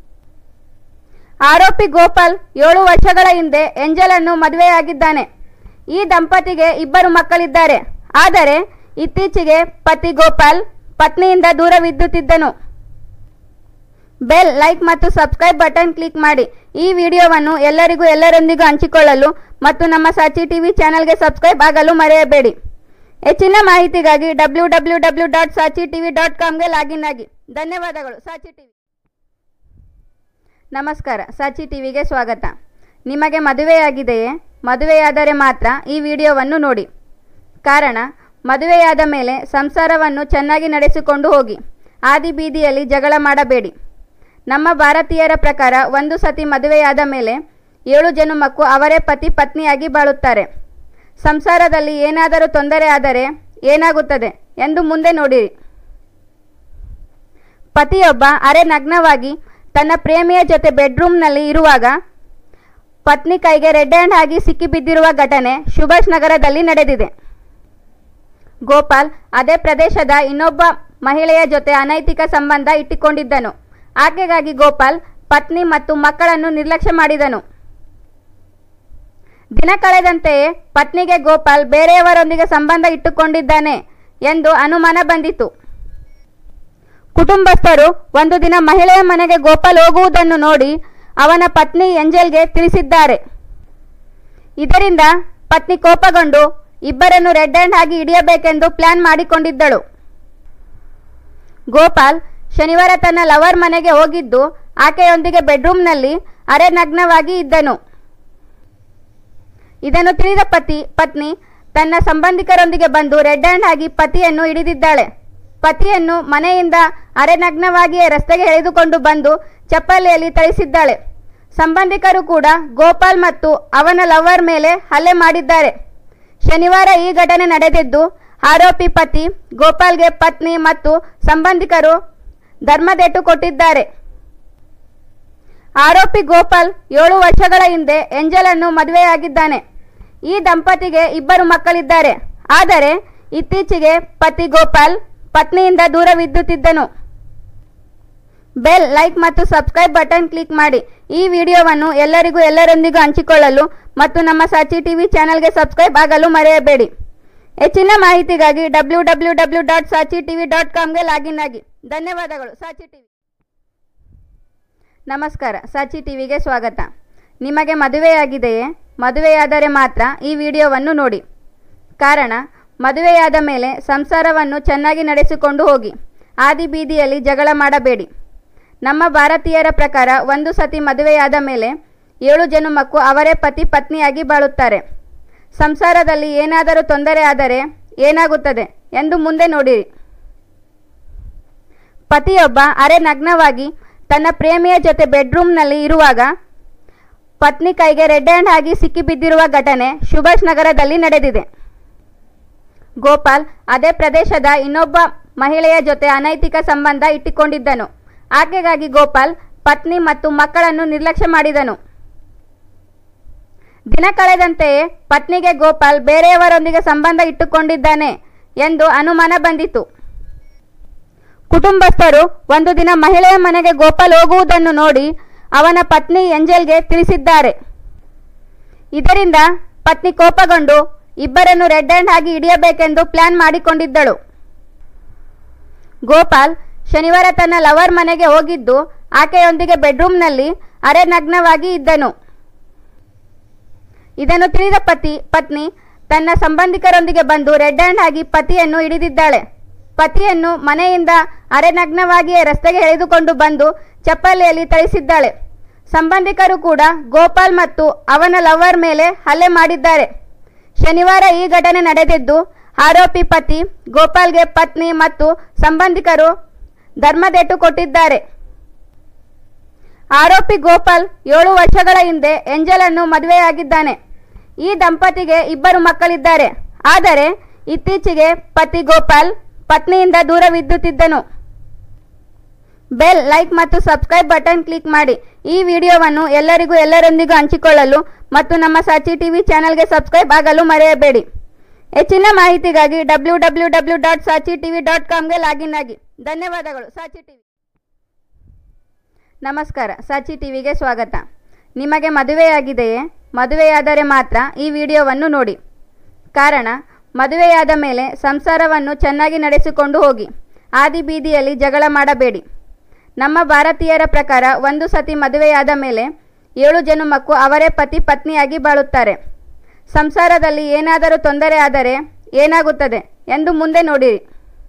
ಆರೋಪಿ ಗೋಪಾಲ್ ಏಳು ವರ್ಷಗಳ ಹಿಂದೆ ಎಂಜಲನ್ನು ಮದುವೆಯಾಗಿದ್ದಾನೆ ಈ ದಂಪತಿಗೆ ಇಬ್ಬರು ಮಕ್ಕಳಿದ್ದಾರೆ ಆದರೆ ಇತ್ತೀಚೆಗೆ ಪತಿ ಗೋಪಾಲ್ ಪತ್ನಿಯಿಂದ ದೂರವಿದ್ದುತ್ತಿದ್ದನು ಬೆಲ್ ಲೈಕ್ ಮತ್ತು ಸಬ್ಸ್ಕ್ರೈಬ್ ಬಟನ್ ಕ್ಲಿಕ್ ಮಾಡಿ ಈ ವಿಡಿಯೋವನ್ನು ಎಲ್ಲರಿಗೂ ಎಲ್ಲರೊಂದಿಗೂ ಹಂಚಿಕೊಳ್ಳಲು ಮತ್ತು ನಮ್ಮ ಸಾಚಿ ಟಿವಿ ಚಾನೆಲ್ಗೆ ಸಬ್ಸ್ಕ್ರೈಬ್ ಆಗಲು ಮರೆಯಬೇಡಿ ಹೆಚ್ಚಿನ ಮಾಹಿತಿಗಾಗಿ W W W dot Saachi TV dot ಕಾಮ್ಗೆ ಲಾಗಿನ್ ಆಗಿ ಧನ್ಯವಾದಗಳು ಸಾಚಿ ಟಿವಿ ನಮಸ್ಕಾರ ಸಾಚಿ ಟಿವಿಗೆ ಸ್ವಾಗತ ನಿಮಗೆ ಮದುವೆಯಾಗಿದೆಯೇ ಮದುವೆಯಾದರೆ ಮಾತ್ರ ಈ ವಿಡಿಯೋವನ್ನು ನೋಡಿ ಕಾರಣ ಮದುವೆಯಾದ ಮೇಲೆ ಸಂಸಾರವನ್ನು ಚೆನ್ನಾಗಿ ನಡೆಸಿಕೊಂಡು ಹೋಗಿ ಆದಿ ಬೀದಿಯಲ್ಲಿ ಜಗಳ ಮಾಡಬೇಡಿ ನಮ್ಮ ಭಾರತೀಯರ ಪ್ರಕಾರ ಒಂದು ಸತಿ ಮದುವೆಯಾದ ಮೇಲೆ ಏಳು ಜನುಮಕ್ಕೂ ಅವರೇ ಪತಿ ಪತ್ನಿಯಾಗಿ ಬಾಳುತ್ತಾರೆ ಸಂಸಾರದಲ್ಲಿ ಏನಾದರೂ ತೊಂದರೆ ಆದರೆ ಏನಾಗುತ್ತದೆ ಎಂದು ಮುಂದೆ ನೋಡಿರಿ ಪತಿಯೊಬ್ಬ ಅರೆ ನಗ್ನವಾಗಿ ತನ್ನ ಪ್ರೇಮಿಯ ಜೊತೆ ಬೆಡ್ರೂಮ್ನಲ್ಲಿ ಇರುವಾಗ ಪತ್ನಿ ಕೈಗೆ ರೆಡ್ ಹ್ಯಾಂಡ್ ಆಗಿ ಸಿಕ್ಕಿಬಿದ್ದಿರುವ ಘಟನೆ ಸುಭಾಷ್ ನಗರದಲ್ಲಿ ನಡೆದಿದೆ ಗೋಪಾಲ್ ಅದೇ ಪ್ರದೇಶದ ಇನ್ನೊಬ್ಬ ಮಹಿಳೆಯ ಜೊತೆ ಅನೈತಿಕ ಸಂಬಂಧ ಇಟ್ಟುಕೊಂಡಿದ್ದನು ಆಕೆಗಾಗಿ ಗೋಪಾಲ್ ಪತ್ನಿ ಮತ್ತು ಮಕ್ಕಳನ್ನು ನಿರ್ಲಕ್ಷ್ಯ ಮಾಡಿದನು ದಿನ ಕಳೆದಂತೆಯೇ ಪತ್ನಿಗೆ ಗೋಪಾಲ್ ಬೇರೆಯವರೊಂದಿಗೆ ಸಂಬಂಧ ಇಟ್ಟುಕೊಂಡಿದ್ದಾನೆ ಎಂದು ಅನುಮಾನ ಬಂದಿತು ಕುಟುಂಬಸ್ಥರು ಒಂದು ದಿನ ಮಹಿಳೆಯ ಮನೆಗೆ ಗೋಪಾಲ್ ಹೋಗುವುದನ್ನು ನೋಡಿ ಅವನ ಪತ್ನಿ ಎಂಜೆಲ್ಗೆ ತಿಳಿಸಿದ್ದಾರೆ ಇದರಿಂದ ಪತ್ನಿ ಕೋಪಗೊಂಡು ಇಬ್ಬರನ್ನು ರೆಡ್ ಹ್ಯಾಂಡ್ ಆಗಿ ಹಿಡಿಯಬೇಕೆಂದು ಪ್ಲಾನ್ ಮಾಡಿಕೊಂಡಿದ್ದಳು ಗೋಪಾಲ್ ಶನಿವಾರ ತನ್ನ ಲವರ್ ಮನೆಗೆ ಹೋಗಿದ್ದು ಆಕೆಯೊಂದಿಗೆ ಬೆಡ್ರೂಮ್ನಲ್ಲಿ ಅರೆ ನಗ್ನವಾಗಿ ಇದ್ದನು ಇದನ್ನು ತಿಳಿದ ಪತಿ ಪತ್ನಿ ತನ್ನ ಸಂಬಂಧಿಕರೊಂದಿಗೆ ಬಂದು ರೆಡ್ ಹ್ಯಾಂಡ್ ಆಗಿ ಪತಿಯನ್ನು ಹಿಡಿದಿದ್ದಾಳೆ ಪತಿಯನ್ನು ಮನೆಯಿಂದ ಅರೆನಗ್ನವಾಗಿಯೇ ರಸ್ತೆಗೆ ಎಳೆದುಕೊಂಡು ಬಂದು ಚಪ್ಪಲಿಯಲ್ಲಿ ಥಳಿಸಿದ್ದಾಳೆ ಸಂಬಂಧಿಕರು ಕೂಡ ಗೋಪಾಲ್ ಮತ್ತು ಅವನ ಲವರ್ ಮೇಲೆ ಹಲ್ಲೆ ಮಾಡಿದ್ದಾರೆ ಶನಿವಾರ ಈ ಘಟನೆ ನಡೆದಿದ್ದು ಆರೋಪಿ ಪತಿ ಗೋಪಾಲ್ಗೆ ಪತ್ನಿ ಮತ್ತು ಸಂಬಂಧಿಕರು ಧರ್ಮದೆಟ್ಟು ಕೊಟ್ಟಿದ್ದಾರೆ ಆರೋಪಿ ಗೋಪಾಲ್ ಏಳು ವರ್ಷಗಳ ಹಿಂದೆ ಎಂಜಲನ್ನು ಮದುವೆಯಾಗಿದ್ದಾನೆ ಈ ದಂಪತಿಗೆ ಇಬ್ಬರು ಮಕ್ಕಳಿದ್ದಾರೆ ಆದರೆ ಇತ್ತೀಚೆಗೆ ಪತಿ ಗೋಪಾಲ್ ಪತ್ನಿಯಿಂದ ದೂರವಿದ್ದುತ್ತಿದ್ದನು ಬೆಲ್ ಲೈಕ್ ಮತ್ತು ಸಬ್ಸ್ಕ್ರೈಬ್ ಬಟನ್ ಕ್ಲಿಕ್ ಮಾಡಿ ಈ ವಿಡಿಯೋವನ್ನು ಎಲ್ಲರಿಗೂ ಎಲ್ಲರೊಂದಿಗೂ ಹಂಚಿಕೊಳ್ಳಲು ಮತ್ತು ನಮ್ಮ ಸಾಚಿ ಟಿವಿ ಚಾನೆಲ್ಗೆ ಸಬ್ಸ್ಕ್ರೈಬ್ ಆಗಲು ಮರೆಯಬೇಡಿ ಹೆಚ್ಚಿನ ಮಾಹಿತಿಗಾಗಿ W W W dot Saachi TV dot ಕಾಮ್ಗೆ ಲಾಗಿನ್ ಆಗಿ ಧನ್ಯವಾದಗಳು ಸಾಚಿ ಟಿವಿ ನಮಸ್ಕಾರ ಸಾಚಿ ಟಿವಿಗೆ ಸ್ವಾಗತ ನಿಮಗೆ ಮದುವೆಯಾಗಿದೆಯೇ ಮದುವೆಯಾದರೆ ಮಾತ್ರ ಈ ವಿಡಿಯೋವನ್ನು ನೋಡಿ ಕಾರಣ ಮದುವೆಯಾದ ಮೇಲೆ ಸಂಸಾರವನ್ನು ಚೆನ್ನಾಗಿ ನಡೆಸಿಕೊಂಡು ಹೋಗಿ ಆದಿ ಬೀದಿಯಲ್ಲಿ ಜಗಳ ಮಾಡಬೇಡಿ ನಮ್ಮ ಭಾರತೀಯರ ಪ್ರಕಾರ ಒಂದು ಸತಿ ಮದುವೆಯಾದ ಮೇಲೆ ಏಳು ಜನುಮಕ್ಕೂ ಅವರೇ ಪತಿ ಪತ್ನಿಯಾಗಿ ಬಾಳುತ್ತಾರೆ ಸಂಸಾರದಲ್ಲಿ ಏನಾದರೂ ತೊಂದರೆ ಆದರೆ ಏನಾಗುತ್ತದೆ ಎಂದು ಮುಂದೆ ನೋಡಿರಿ ಪತಿಯೊಬ್ಬ ಅರೆ ನಗ್ನವಾಗಿ ತನ್ನ ಪ್ರೇಮಿಯ ಜೊತೆ ಬೆಡ್ರೂಮ್ನಲ್ಲಿ ಇರುವಾಗ ಪತ್ನಿ ಕೈಗೆ ರೆಡ್ ಹ್ಯಾಂಡ್ ಆಗಿ ಸಿಕ್ಕಿಬಿದ್ದಿರುವ ಘಟನೆ ಸುಭಾಷ್ ನಗರದಲ್ಲಿ ನಡೆದಿದೆ ಗೋಪಾಲ್ ಅದೇ ಪ್ರದೇಶದ ಇನ್ನೊಬ್ಬ ಮಹಿಳೆಯ ಜೊತೆ ಅನೈತಿಕ ಸಂಬಂಧ ಇಟ್ಟುಕೊಂಡಿದ್ದನು ಆಕೆಗಾಗಿ ಗೋಪಾಲ್ ಪತ್ನಿ ಮತ್ತು ಮಕ್ಕಳನ್ನು ನಿರ್ಲಕ್ಷ್ಯ ಮಾಡಿದನು ದಿನ ಕಳೆದಂತೆಯೇ ಪತ್ನಿಗೆ ಗೋಪಾಲ್ ಬೇರೆಯವರೊಂದಿಗೆ ಸಂಬಂಧ ಇಟ್ಟುಕೊಂಡಿದ್ದಾನೆ ಎಂದು ಅನುಮಾನ ಬಂದಿತು ಕುಟುಂಬಸ್ಥರು ಒಂದು ದಿನ ಮಹಿಳೆಯ ಮನೆಗೆ ಗೋಪಾಲ್ ಹೋಗುವುದನ್ನು ನೋಡಿ ಅವನ ಪತ್ನಿ ಎಂಜೆಲ್ಗೆ ತಿಳಿಸಿದ್ದಾರೆ ಇದರಿಂದ ಪತ್ನಿ ಕೋಪಗೊಂಡು ಇಬ್ಬರನ್ನು ರೆಡ್ ಹ್ಯಾಂಡ್ ಆಗಿ ಹಿಡಿಯಬೇಕೆಂದು ಪ್ಲಾನ್ ಮಾಡಿಕೊಂಡಿದ್ದಳು ಗೋಪಾಲ್ ಶನಿವಾರ ತನ್ನ ಲವರ್ ಮನೆಗೆ ಹೋಗಿದ್ದು ಆಕೆಯೊಂದಿಗೆ ಬೆಡ್ರೂಮ್ನಲ್ಲಿ ಅರೆ ನಗ್ನವಾಗಿ ಇದ್ದನು ಇದನ್ನು ತಿಳಿದ ಪತಿ ಪತ್ನಿ ತನ್ನ ಸಂಬಂಧಿಕರೊಂದಿಗೆ ಬಂದು ರೆಡ್ ಹ್ಯಾಂಡ್ ಆಗಿ ಪತಿಯನ್ನು ಹಿಡಿದಿದ್ದಾಳೆ ಪತಿಯನ್ನು ಮನೆಯಿಂದ ಅರೆನಗ್ನವಾಗಿಯೇ ರಸ್ತೆಗೆ ಎಳೆದುಕೊಂಡು ಬಂದು ಚಪ್ಪಲಿಯಲ್ಲಿ ಥಳಿಸಿದ್ದಾಳೆ ಸಂಬಂಧಿಕರು ಕೂಡ ಗೋಪಾಲ್ ಮತ್ತು ಅವನ ಲವರ್ ಮೇಲೆ ಹಲ್ಲೆ ಮಾಡಿದ್ದಾರೆ ಶನಿವಾರ ಈ ಘಟನೆ ನಡೆದಿದ್ದು ಆರೋಪಿ ಪತಿ ಗೋಪಾಲ್ಗೆ ಪತ್ನಿ ಮತ್ತು ಸಂಬಂಧಿಕರು ಧರ್ಮದೆಟ್ಟು ಕೊಟ್ಟಿದ್ದಾರೆ ಆರೋಪಿ ಗೋಪಾಲ್ ಏಳು ವರ್ಷಗಳ ಹಿಂದೆ ಎಂಜಲನ್ನು ಮದುವೆಯಾಗಿದ್ದಾನೆ ಈ ದಂಪತಿಗೆ ಇಬ್ಬರು ಮಕ್ಕಳಿದ್ದಾರೆ ಆದರೆ ಇತ್ತೀಚೆಗೆ ಪತಿ ಗೋಪಾಲ್ ಪತ್ನಿಯಿಂದ ದೂರವಿದ್ದುತ್ತಿದ್ದನು ಬೆಲ್ ಲೈಕ್ ಮತ್ತು ಸಬ್ಸ್ಕ್ರೈಬ್ ಬಟನ್ ಕ್ಲಿಕ್ ಮಾಡಿ ಈ ವಿಡಿಯೋವನ್ನು ಎಲ್ಲರಿಗೂ ಎಲ್ಲರೊಂದಿಗೂ ಹಂಚಿಕೊಳ್ಳಲು ಮತ್ತು ನಮ್ಮ ಸಾಚಿ ಟಿವಿ ಚಾನೆಲ್ಗೆ ಸಬ್ಸ್ಕ್ರೈಬ್ ಆಗಲು ಮರೆಯಬೇಡಿ ಹೆಚ್ಚಿನ ಮಾಹಿತಿಗಾಗಿ W W W dot Saachi TV dot ಕಾಮ್ಗೆ ಲಾಗಿನ್ ಆಗಿ ಧನ್ಯವಾದಗಳು ಸಾಚಿ ಟಿವಿ ನಮಸ್ಕಾರ ಸಾಚಿ ಟಿವಿಗೆ ಸ್ವಾಗತ ನಿಮಗೆ ಮದುವೆಯಾಗಿದೆಯೇ ಮದುವೆಯಾದರೆ ಮಾತ್ರ ಈ ವಿಡಿಯೋವನ್ನು ನೋಡಿ ಕಾರಣ ಮದುವೆಯಾದ ಮೇಲೆ ಸಂಸಾರವನ್ನು ಚೆನ್ನಾಗಿ ನಡೆಸಿಕೊಂಡು ಹೋಗಿ ಆದಿ ಬೀದಿಯಲ್ಲಿ ಜಗಳ ಮಾಡಬೇಡಿ ನಮ್ಮ ಭಾರತೀಯರ ಪ್ರಕಾರ ಒಂದು ಸತಿ ಮದುವೆಯಾದ ಮೇಲೆ ಏಳು ಜನುಮಕ್ಕೂ ಅವರೇ ಪತಿ ಪತ್ನಿಯಾಗಿ ಬಾಳುತ್ತಾರೆ ಸಂಸಾರದಲ್ಲಿ ಏನಾದರೂ ತೊಂದರೆ ಆದರೆ ಏನಾಗುತ್ತದೆ ಎಂದು ಮುಂದೆ ನೋಡಿರಿ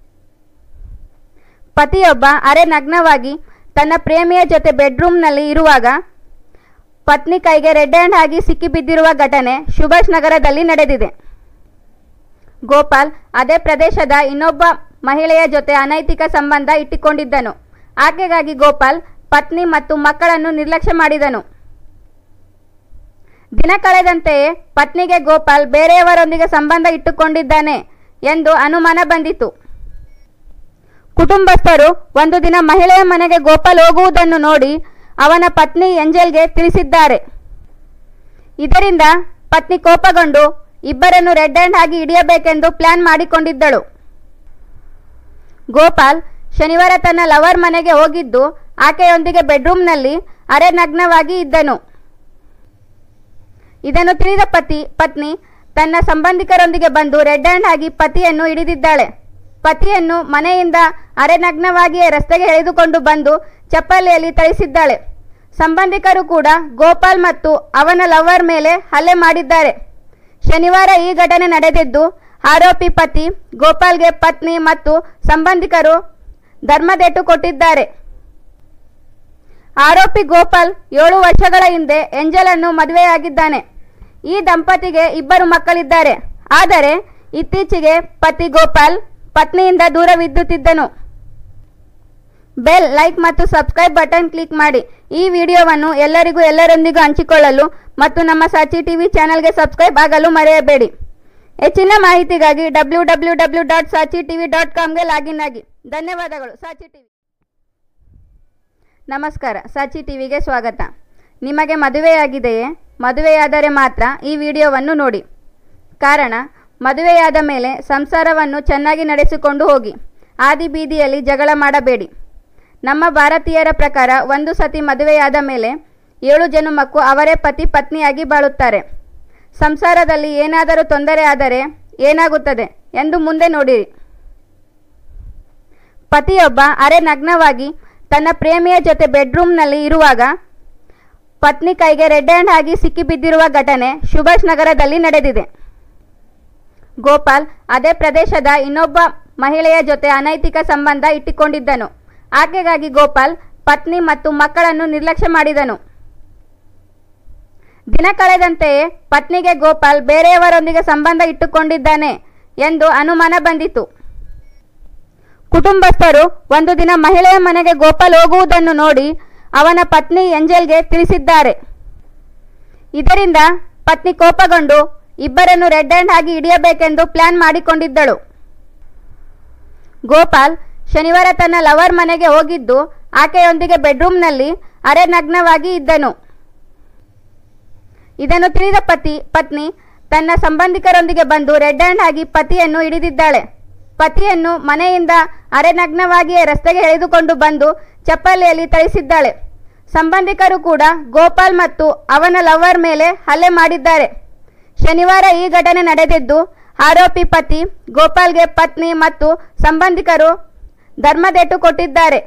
ಪತಿಯೊಬ್ಬ ಅರೆ ನಗ್ನವಾಗಿ ತನ್ನ ಪ್ರೇಮಿಯ ಜೊತೆ ಬೆಡ್ರೂಮ್ನಲ್ಲಿ ಇರುವಾಗ ಪತ್ನಿ ಕೈಗೆ ರೆಡ್ ಹ್ಯಾಂಡ್ ಆಗಿ ಸಿಕ್ಕಿಬಿದ್ದಿರುವ ಘಟನೆ ಸುಭಾಷ್ ನಗರದಲ್ಲಿ ನಡೆದಿದೆ ಗೋಪಾಲ್ ಅದೇ ಪ್ರದೇಶದ ಇನ್ನೊಬ್ಬ ಮಹಿಳೆಯ ಜೊತೆ ಅನೈತಿಕ ಸಂಬಂಧ ಇಟ್ಟುಕೊಂಡಿದ್ದನು ಆಕೆಗಾಗಿ ಗೋಪಾಲ್ ಪತ್ನಿ ಮತ್ತು ಮಕ್ಕಳನ್ನು ನಿರ್ಲಕ್ಷ್ಯ ಮಾಡಿದನು ದಿನ ಕಳೆದಂತೆಯೇ ಪತ್ನಿಗೆ ಗೋಪಾಲ್ ಬೇರೆಯವರೊಂದಿಗೆ ಸಂಬಂಧ ಇಟ್ಟುಕೊಂಡಿದ್ದಾನೆ ಎಂದು ಅನುಮಾನ ಬಂದಿತು ಕುಟುಂಬಸ್ಥರು ಒಂದು ದಿನ ಮಹಿಳೆಯ ಮನೆಗೆ ಗೋಪಾಲ್ ಹೋಗುವುದನ್ನು ನೋಡಿ ಅವನ ಪತ್ನಿ ಎಂಜೆಲ್ಗೆ ತಿಳಿಸಿದ್ದಾರೆ ಇದರಿಂದ ಪತ್ನಿ ಕೋಪಗೊಂಡು ಇಬ್ಬರನ್ನು ರೆಡ್ ಹ್ಯಾಂಡ್ ಆಗಿ ಹಿಡಿಯಬೇಕೆಂದು ಪ್ಲಾನ್ ಮಾಡಿಕೊಂಡಿದ್ದಳು ಗೋಪಾಲ್ ಶನಿವಾರ ತನ್ನ ಲವರ್ ಮನೆಗೆ ಹೋಗಿದ್ದು ಆಕೆಯೊಂದಿಗೆ ಬೆಡ್ರೂಮ್ನಲ್ಲಿ ಅರೆ ನಗ್ನವಾಗಿ ಇದ್ದನು ಇದನ್ನು ತಿಳಿದ ಪತಿ ಪತ್ನಿ ತನ್ನ ಸಂಬಂಧಿಕರೊಂದಿಗೆ ಬಂದು ರೆಡ್ ಹ್ಯಾಂಡ್ ಆಗಿ ಪತಿಯನ್ನು ಹಿಡಿದಿದ್ದಾಳೆ ಪತಿಯನ್ನು ಮನೆಯಿಂದ ಅರೆನಗ್ನವಾಗಿಯೇ ರಸ್ತೆಗೆ ಎಳೆದುಕೊಂಡು ಬಂದು ಚಪ್ಪಲಿಯಲ್ಲಿ ಥಳಿಸಿದ್ದಾಳೆ ಸಂಬಂಧಿಕರು ಕೂಡ ಗೋಪಾಲ್ ಮತ್ತು ಅವನ ಲವರ್ ಮೇಲೆ ಹಲ್ಲೆ ಮಾಡಿದ್ದಾರೆ ಶನಿವಾರ ಈ ಘಟನೆ ನಡೆದಿದ್ದು ಆರೋಪಿ ಪತಿ ಗೋಪಾಲ್ಗೆ ಪತ್ನಿ ಮತ್ತು ಸಂಬಂಧಿಕರು ಧರ್ಮದೆಟ್ಟು ಕೊಟ್ಟಿದ್ದಾರೆ ಆರೋಪಿ ಗೋಪಾಲ್ ಏಳು ವರ್ಷಗಳ ಹಿಂದೆ ಎಂಜಲ್ ಅನ್ನು ಮದುವೆಯಾಗಿದ್ದಾನೆ ಈ ದಂಪತಿಗೆ ಇಬ್ಬರು ಮಕ್ಕಳಿದ್ದಾರೆ ಆದರೆ ಇತ್ತೀಚೆಗೆ ಪತಿ ಗೋಪಾಲ್ ಪತ್ನಿಯಿಂದ ದೂರವಿದ್ದುತ್ತಿದ್ದನು ಬೆಲ್ ಲೈಕ್ ಮತ್ತು ಸಬ್ಸ್ಕ್ರೈಬ್ ಬಟನ್ ಕ್ಲಿಕ್ ಮಾಡಿ ಈ ವಿಡಿಯೋವನ್ನು ಎಲ್ಲರಿಗೂ ಎಲ್ಲರೊಂದಿಗೂ ಹಂಚಿಕೊಳ್ಳಲು ಮತ್ತು ನಮ್ಮ ಸಾಚಿ ಟಿವಿ ಚಾನೆಲ್ಗೆ ಸಬ್ಸ್ಕ್ರೈಬ್ ಆಗಲು ಮರೆಯಬೇಡಿ ಹೆಚ್ಚಿನ ಮಾಹಿತಿಗಾಗಿ W W W dot Saachi TV dot ಕಾಮ್ಗೆ ಲಾಗಿನ್ ಆಗಿ ಧನ್ಯವಾದಗಳು ಸಾಚಿ ಟಿವಿ ನಮಸ್ಕಾರ ಸಾಚಿ ಟಿವಿಗೆ ಸ್ವಾಗತ ನಿಮಗೆ ಮದುವೆಯಾಗಿದೆಯೇ ಮದುವೆಯಾದರೆ ಮಾತ್ರ ಈ ವಿಡಿಯೋವನ್ನು ನೋಡಿ ಕಾರಣ ಮದುವೆಯಾದ ಮೇಲೆ ಸಂಸಾರವನ್ನು ಚೆನ್ನಾಗಿ ನಡೆಸಿಕೊಂಡು ಹೋಗಿ ಆದಿ ಬೀದಿಯಲ್ಲಿ ಜಗಳ ಮಾಡಬೇಡಿ ನಮ್ಮ ಭಾರತೀಯರ ಪ್ರಕಾರ ಒಂದು ಸತಿ ಮದುವೆಯಾದ ಮೇಲೆ ಏಳು ಜನುಮಕ್ಕೂ ಅವರೇ ಪತಿ ಪತ್ನಿಯಾಗಿ ಬಾಳುತ್ತಾರೆ ಸಂಸಾರದಲ್ಲಿ ಏನಾದರೂ ತೊಂದರೆ ಆದರೆ ಏನಾಗುತ್ತದೆ ಎಂದು ಮುಂದೆ ನೋಡಿರಿ ಪತಿಯೊಬ್ಬ ಅರೆ ನಗ್ನವಾಗಿ ತನ್ನ ಪ್ರೇಮಿಯ ಜೊತೆ ಬೆಡ್ರೂಮ್ನಲ್ಲಿ ಇರುವಾಗ ಪತ್ನಿ ಕೈಗೆ ರೆಡ್ ಹ್ಯಾಂಡ್ ಆಗಿ ಸಿಕ್ಕಿಬಿದ್ದಿರುವ ಘಟನೆ ಸುಭಾಷ್ ನಗರದಲ್ಲಿ ನಡೆದಿದೆ ಗೋಪಾಲ್ ಅದೇ ಪ್ರದೇಶದ ಇನ್ನೊಬ್ಬ ಮಹಿಳೆಯ ಜೊತೆ ಅನೈತಿಕ ಸಂಬಂಧ ಇಟ್ಟುಕೊಂಡಿದ್ದನು ಆಕೆಗಾಗಿ ಗೋಪಾಲ್ ಪತ್ನಿ ಮತ್ತು ಮಕ್ಕಳನ್ನು ನಿರ್ಲಕ್ಷ್ಯ ಮಾಡಿದನು ದಿನ ಕಳೆದಂತೆಯೇ ಪತ್ನಿಗೆ ಗೋಪಾಲ್ ಬೇರೆಯವರೊಂದಿಗೆ ಸಂಬಂಧ ಇಟ್ಟುಕೊಂಡಿದ್ದಾನೆ ಎಂದು ಅನುಮಾನ ಬಂದಿತು ಕುಟುಂಬಸ್ಥರು ಒಂದು ದಿನ ಮಹಿಳೆಯ ಮನೆಗೆ ಗೋಪಾಲ್ ಹೋಗುವುದನ್ನು ನೋಡಿ ಅವನ ಪತ್ನಿ ಎಂಜೆಲ್ಗೆ ತಿಳಿಸಿದ್ದಾರೆ ಇದರಿಂದ ಪತ್ನಿ ಕೋಪಗೊಂಡು ಇಬ್ಬರನ್ನು ರೆಡ್ ಹ್ಯಾಂಡ್ ಆಗಿ ಹಿಡಿಯಬೇಕೆಂದು ಪ್ಲಾನ್ ಮಾಡಿಕೊಂಡಿದ್ದಳು ಗೋಪಾಲ್ ಶನಿವಾರ ತನ್ನ ಲವರ್ ಮನೆಗೆ ಹೋಗಿದ್ದು ಆಕೆಯೊಂದಿಗೆ ಬೆಡ್ರೂಮ್ನಲ್ಲಿ ಅರೆ ನಗ್ನವಾಗಿ ಇದ್ದನು ಇದನ್ನು ತಿಳಿದ ಪತಿ ಪತ್ನಿ ತನ್ನ ಸಂಬಂಧಿಕರೊಂದಿಗೆ ಬಂದು ರೆಡ್ ಹ್ಯಾಂಡ್ ಆಗಿ ಪತಿಯನ್ನು ಹಿಡಿದಿದ್ದಾಳೆ ಪತಿಯನ್ನು ಮನೆಯಿಂದ ಅರೆನಗ್ನವಾಗಿಯೇ ರಸ್ತೆಗೆ ಎಳೆದುಕೊಂಡು ಬಂದು ಚಪ್ಪಲಿಯಲ್ಲಿ ಥಳಿಸಿದ್ದಾಳೆ ಸಂಬಂಧಿಕರು ಕೂಡ ಗೋಪಾಲ್ ಮತ್ತು ಅವನ ಲವರ್ ಮೇಲೆ ಹಲ್ಲೆ ಮಾಡಿದ್ದಾರೆ ಶನಿವಾರ ಈ ಘಟನೆ ನಡೆದಿದ್ದು ಆರೋಪಿ ಪತಿ ಗೋಪಾಲ್ಗೆ ಪತ್ನಿ ಮತ್ತು ಸಂಬಂಧಿಕರು ಧರ್ಮದೆಟ್ಟು ಕೊಟ್ಟಿದ್ದಾರೆ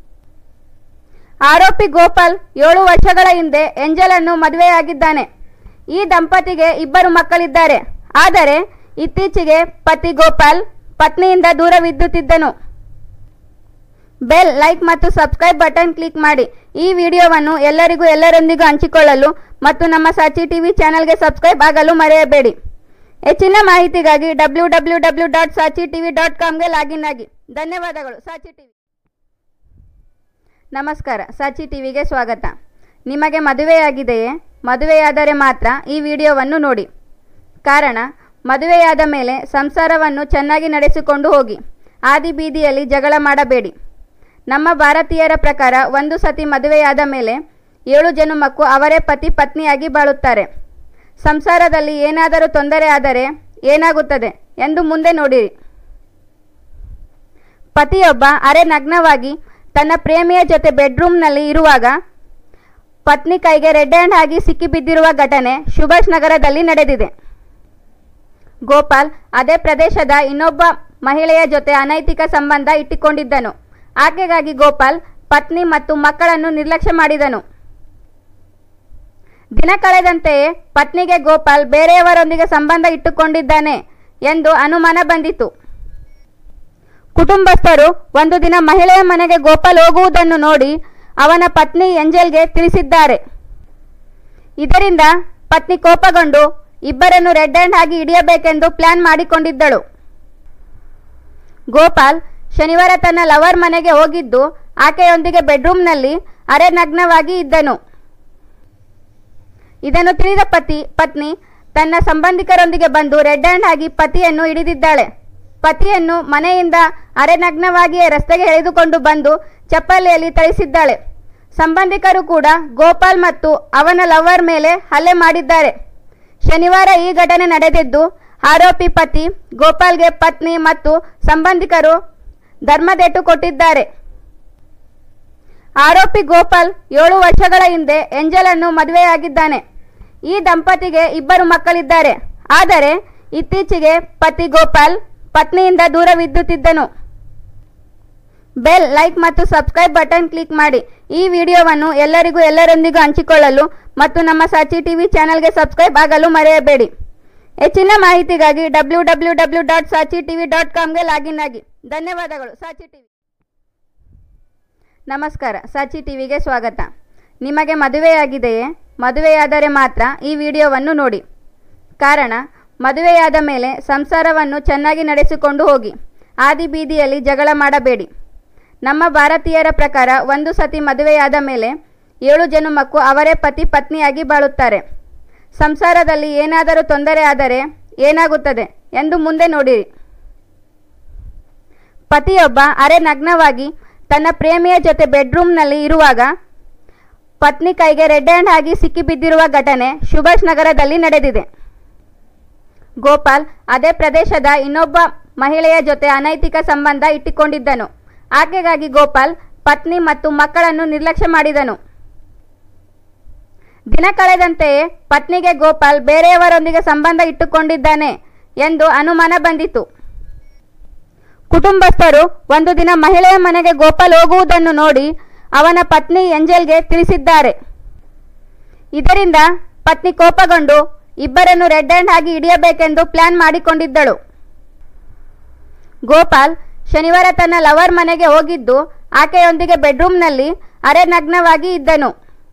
ಆರೋಪಿ ಗೋಪಾಲ್ ಏಳು ವರ್ಷಗಳ ಹಿಂದೆ ಎಂಜಲ್ ಅನ್ನು ಮದುವೆಯಾಗಿದ್ದಾನೆ ಈ ದಂಪತಿಗೆ ಇಬ್ಬರು ಮಕ್ಕಳಿದ್ದಾರೆ ಆದರೆ ಇತ್ತೀಚೆಗೆ ಪತಿ ಗೋಪಾಲ್ ಪತ್ನಿಯಿಂದ ದೂರವಿದ್ದುತ್ತಿದ್ದನು ಬೆಲ್ ಲೈಕ್ ಮತ್ತು ಸಬ್ಸ್ಕ್ರೈಬ್ ಬಟನ್ ಕ್ಲಿಕ್ ಮಾಡಿ ಈ ವಿಡಿಯೋವನ್ನು ಎಲ್ಲರಿಗೂ ಎಲ್ಲರೊಂದಿಗೂ ಹಂಚಿಕೊಳ್ಳಲು ಮತ್ತು ನಮ್ಮ ಸಾಚಿ ಟಿವಿ ಚಾನೆಲ್ಗೆ ಸಬ್ಸ್ಕ್ರೈಬ್ ಆಗಲು ಮರೆಯಬೇಡಿ ಹೆಚ್ಚಿನ ಮಾಹಿತಿಗಾಗಿ W W W dot Saachi TV dot ಕಾಮ್ಗೆ ಲಾಗಿನ್ ಆಗಿ ಧನ್ಯವಾದಗಳು ಸಾಚಿ ಟಿವಿ ನಮಸ್ಕಾರ ಸಾಚಿ ಟಿವಿಗೆ ಸ್ವಾಗತ ನಿಮಗೆ ಮದುವೆಯಾಗಿದೆಯೇ ಮದುವೆಯಾದರೆ ಮಾತ್ರ ಈ ವಿಡಿಯೋವನ್ನು ನೋಡಿ ಕಾರಣ ಮದುವೆಯಾದ ಮೇಲೆ ಸಂಸಾರವನ್ನು ಚೆನ್ನಾಗಿ ನಡೆಸಿಕೊಂಡು ಹೋಗಿ ಆದಿ ಬೀದಿಯಲ್ಲಿ ಜಗಳ ಮಾಡಬೇಡಿ ನಮ್ಮ ಭಾರತೀಯರ ಪ್ರಕಾರ ಒಂದು ಸತಿ ಮದುವೆಯಾದ ಮೇಲೆ ಏಳು ಜನುಮಕ್ಕೂ ಅವರೇ ಪತಿ ಪತ್ನಿಯಾಗಿ ಬಾಳುತ್ತಾರೆ ಸಂಸಾರದಲ್ಲಿ ಏನಾದರೂ ತೊಂದರೆ ಆದರೆ ಏನಾಗುತ್ತದೆ ಎಂದು ಮುಂದೆ ನೋಡಿರಿ ಪತಿಯೊಬ್ಬ ಅರೆ ನಗ್ನವಾಗಿ ತನ್ನ ಪ್ರೇಮಿಯ ಜೊತೆ ಬೆಡ್ರೂಮ್ನಲ್ಲಿ ಇರುವಾಗ ಪತ್ನಿ ಕೈಗೆ ರೆಡ್ ಹ್ಯಾಂಡ್ ಆಗಿ ಸಿಕ್ಕಿಬಿದ್ದಿರುವ ಘಟನೆ ಸುಭಾಷ್ ನಗರದಲ್ಲಿ ನಡೆದಿದೆ ಗೋಪಾಲ್ ಅದೇ ಪ್ರದೇಶದ ಇನ್ನೊಬ್ಬ ಮಹಿಳೆಯ ಜೊತೆ ಅನೈತಿಕ ಸಂಬಂಧ ಇಟ್ಟುಕೊಂಡಿದ್ದನು ಆಕೆಗಾಗಿ ಗೋಪಾಲ್ ಪತ್ನಿ ಮತ್ತು ಮಕ್ಕಳನ್ನು ನಿರ್ಲಕ್ಷ್ಯ ಮಾಡಿದನು ದಿನ ಕಳೆದಂತೆಯೇ ಪತ್ನಿಗೆ ಗೋಪಾಲ್ ಬೇರೆಯವರೊಂದಿಗೆ ಸಂಬಂಧ ಇಟ್ಟುಕೊಂಡಿದ್ದಾನೆ ಎಂದು ಅನುಮಾನ ಬಂದಿತು ಕುಟುಂಬಸ್ಥರು ಒಂದು ದಿನ ಮಹಿಳೆಯ ಮನೆಗೆ ಗೋಪಾಲ್ ಹೋಗುವುದನ್ನು ನೋಡಿ ಅವನ ಪತ್ನಿ ಎಂಜೆಲ್ಗೆ ತಿಳಿಸಿದ್ದಾರೆ ಇದರಿಂದ ಪತ್ನಿ ಕೋಪಗೊಂಡು ಇಬ್ಬರನ್ನು ರೆಡ್ ಹ್ಯಾಂಡ್ ಆಗಿ ಹಿಡಿಯಬೇಕೆಂದು ಪ್ಲಾನ್ ಮಾಡಿಕೊಂಡಿದ್ದಳು ಗೋಪಾಲ್ ಶನಿವಾರ ತನ್ನ ಲವರ್ ಮನೆಗೆ ಹೋಗಿದ್ದು ಆಕೆಯೊಂದಿಗೆ ಬೆಡ್ರೂಮ್ನಲ್ಲಿ ಅರೆ ನಗ್ನವಾಗಿ ಇದ್ದನು ಇದನ್ನು ತಿಳಿದ ಪತಿ ಪತ್ನಿ ತನ್ನ ಸಂಬಂಧಿಕರೊಂದಿಗೆ ಬಂದು ರೆಡ್ ಹ್ಯಾಂಡ್ ಆಗಿ ಪತಿಯನ್ನು ಹಿಡಿದಿದ್ದಾಳೆ ಪತಿಯನ್ನು ಮನೆಯಿಂದ ಅರೆನಗ್ನವಾಗಿಯೇ ರಸ್ತೆಗೆ ಎಳೆದುಕೊಂಡು ಬಂದು ಚಪ್ಪಲಿಯಲ್ಲಿ ಥಳಿಸಿದ್ದಾಳೆ ಸಂಬಂಧಿಕರು ಕೂಡ ಗೋಪಾಲ್ ಮತ್ತು ಅವನ ಲವರ್ ಮೇಲೆ ಹಲ್ಲೆ ಮಾಡಿದ್ದಾರೆ ಶನಿವಾರ ಈ ಘಟನೆ ನಡೆದಿದ್ದು ಆರೋಪಿ ಪತಿ ಗೋಪಾಲ್ಗೆ ಪತ್ನಿ ಮತ್ತು ಸಂಬಂಧಿಕರು ಧರ್ಮದೆಟ್ಟು ಕೊಟ್ಟಿದ್ದಾರೆ ಆರೋಪಿ ಗೋಪಾಲ್ ಏಳು ವರ್ಷಗಳ ಹಿಂದೆ ಎಂಜಲ್ ಅನ್ನು ಮದುವೆಯಾಗಿದ್ದಾನೆ ಈ ದಂಪತಿಗೆ ಇಬ್ಬರು ಮಕ್ಕಳಿದ್ದಾರೆ ಆದರೆ ಇತ್ತೀಚೆಗೆ ಪತಿ ಗೋಪಾಲ್ ಪತ್ನಿಯಿಂದ ದೂರವಿದ್ದುತ್ತಿದ್ದನು ಬೆಲ್ ಲೈಕ್ ಮತ್ತು ಸಬ್ಸ್ಕ್ರೈಬ್ ಬಟನ್ ಕ್ಲಿಕ್ ಮಾಡಿ ಈ ವಿಡಿಯೋವನ್ನು ಎಲ್ಲರಿಗೂ ಎಲ್ಲರೊಂದಿಗೂ ಹಂಚಿಕೊಳ್ಳಲು ಮತ್ತು ನಮ್ಮ ಸಾಚಿ ಟಿವಿ ಚಾನೆಲ್ಗೆ ಸಬ್ಸ್ಕ್ರೈಬ್ ಆಗಲು ಮರೆಯಬೇಡಿ ಹೆಚ್ಚಿನ ಮಾಹಿತಿಗಾಗಿ W W W dot Saachi TV dot ಕಾಮ್ಗೆ ಲಾಗಿನ್ ಆಗಿ ಧನ್ಯವಾದಗಳು ಸಾಚಿ ಟಿವಿ ನಮಸ್ಕಾರ ಸಾಚಿ ಟಿವಿಗೆ ಸ್ವಾಗತ ನಿಮಗೆ ಮದುವೆಯಾಗಿದೆಯೇ ಮದುವೆಯಾದರೆ ಮಾತ್ರ ಈ ವಿಡಿಯೋವನ್ನು ನೋಡಿ ಕಾರಣ ಮದುವೆಯಾದ ಮೇಲೆ ಸಂಸಾರವನ್ನು ಚೆನ್ನಾಗಿ ನಡೆಸಿಕೊಂಡು ಹೋಗಿ ಆದಿ ಬೀದಿಯಲ್ಲಿ ಜಗಳ ಮಾಡಬೇಡಿ ನಮ್ಮ ಭಾರತೀಯರ ಪ್ರಕಾರ ಒಂದು ಸತಿ ಮದುವೆಯಾದ ಮೇಲೆ ಏಳು ಜನುಮಕ್ಕೂ ಅವರೇ ಪತಿ ಪತ್ನಿಯಾಗಿ ಬಾಳುತ್ತಾರೆ ಸಂಸಾರದಲ್ಲಿ ಏನಾದರೂ ತೊಂದರೆ ಆದರೆ ಏನಾಗುತ್ತದೆ ಎಂದು ಮುಂದೆ ನೋಡಿರಿ ಪತಿಯೊಬ್ಬ ಅರೆ ನಗ್ನವಾಗಿ ತನ್ನ ಪ್ರೇಮಿಯ ಜೊತೆ ಬೆಡ್ರೂಮ್ನಲ್ಲಿ ಇರುವಾಗ ಪತ್ನಿ ಕೈಗೆ ರೆಡ್ ಹ್ಯಾಂಡ್ ಆಗಿ ಸಿಕ್ಕಿಬಿದ್ದಿರುವ ಘಟನೆ ಸುಭಾಷ್ ನಗರದಲ್ಲಿ ನಡೆದಿದೆ ಗೋಪಾಲ್ ಅದೇ ಪ್ರದೇಶದ ಇನ್ನೊಬ್ಬ ಮಹಿಳೆಯ ಜೊತೆ ಅನೈತಿಕ ಸಂಬಂಧ ಇಟ್ಟುಕೊಂಡಿದ್ದನು ಆಕೆಗಾಗಿ ಗೋಪಾಲ್ ಪತ್ನಿ ಮತ್ತು ಮಕ್ಕಳನ್ನು ನಿರ್ಲಕ್ಷ್ಯ ಮಾಡಿದನು ದಿನ ಕಳೆದಂತೆಯೇ ಪತ್ನಿಗೆ ಗೋಪಾಲ್ ಬೇರೆಯವರೊಂದಿಗೆ ಸಂಬಂಧ ಇಟ್ಟುಕೊಂಡಿದ್ದಾನೆ ಎಂದು ಅನುಮಾನ ಬಂದಿತು ಕುಟುಂಬಸ್ಥರು ಒಂದು ದಿನ ಮಹಿಳೆಯ ಮನೆಗೆ ಗೋಪಾಲ್ ಹೋಗುವುದನ್ನು ನೋಡಿ ಅವನ ಪತ್ನಿ ಎಂಜೆಲ್ಗೆ ತಿಳಿಸಿದ್ದಾರೆ ಇದರಿಂದ ಪತ್ನಿ ಕೋಪಗೊಂಡು ಇಬ್ಬರನ್ನು ರೆಡ್ ಹ್ಯಾಂಡ್ ಆಗಿ ಹಿಡಿಯಬೇಕೆಂದು ಪ್ಲಾನ್ ಮಾಡಿಕೊಂಡಿದ್ದಳು ಗೋಪಾಲ್ ಶನಿವಾರ ತನ್ನ ಲವರ್ ಮನೆಗೆ ಹೋಗಿದ್ದು ಆಕೆಯೊಂದಿಗೆ ಬೆಡ್ರೂಮ್ನಲ್ಲಿ ಅರೆ ನಗ್ನವಾಗಿ ಇದ್ದನು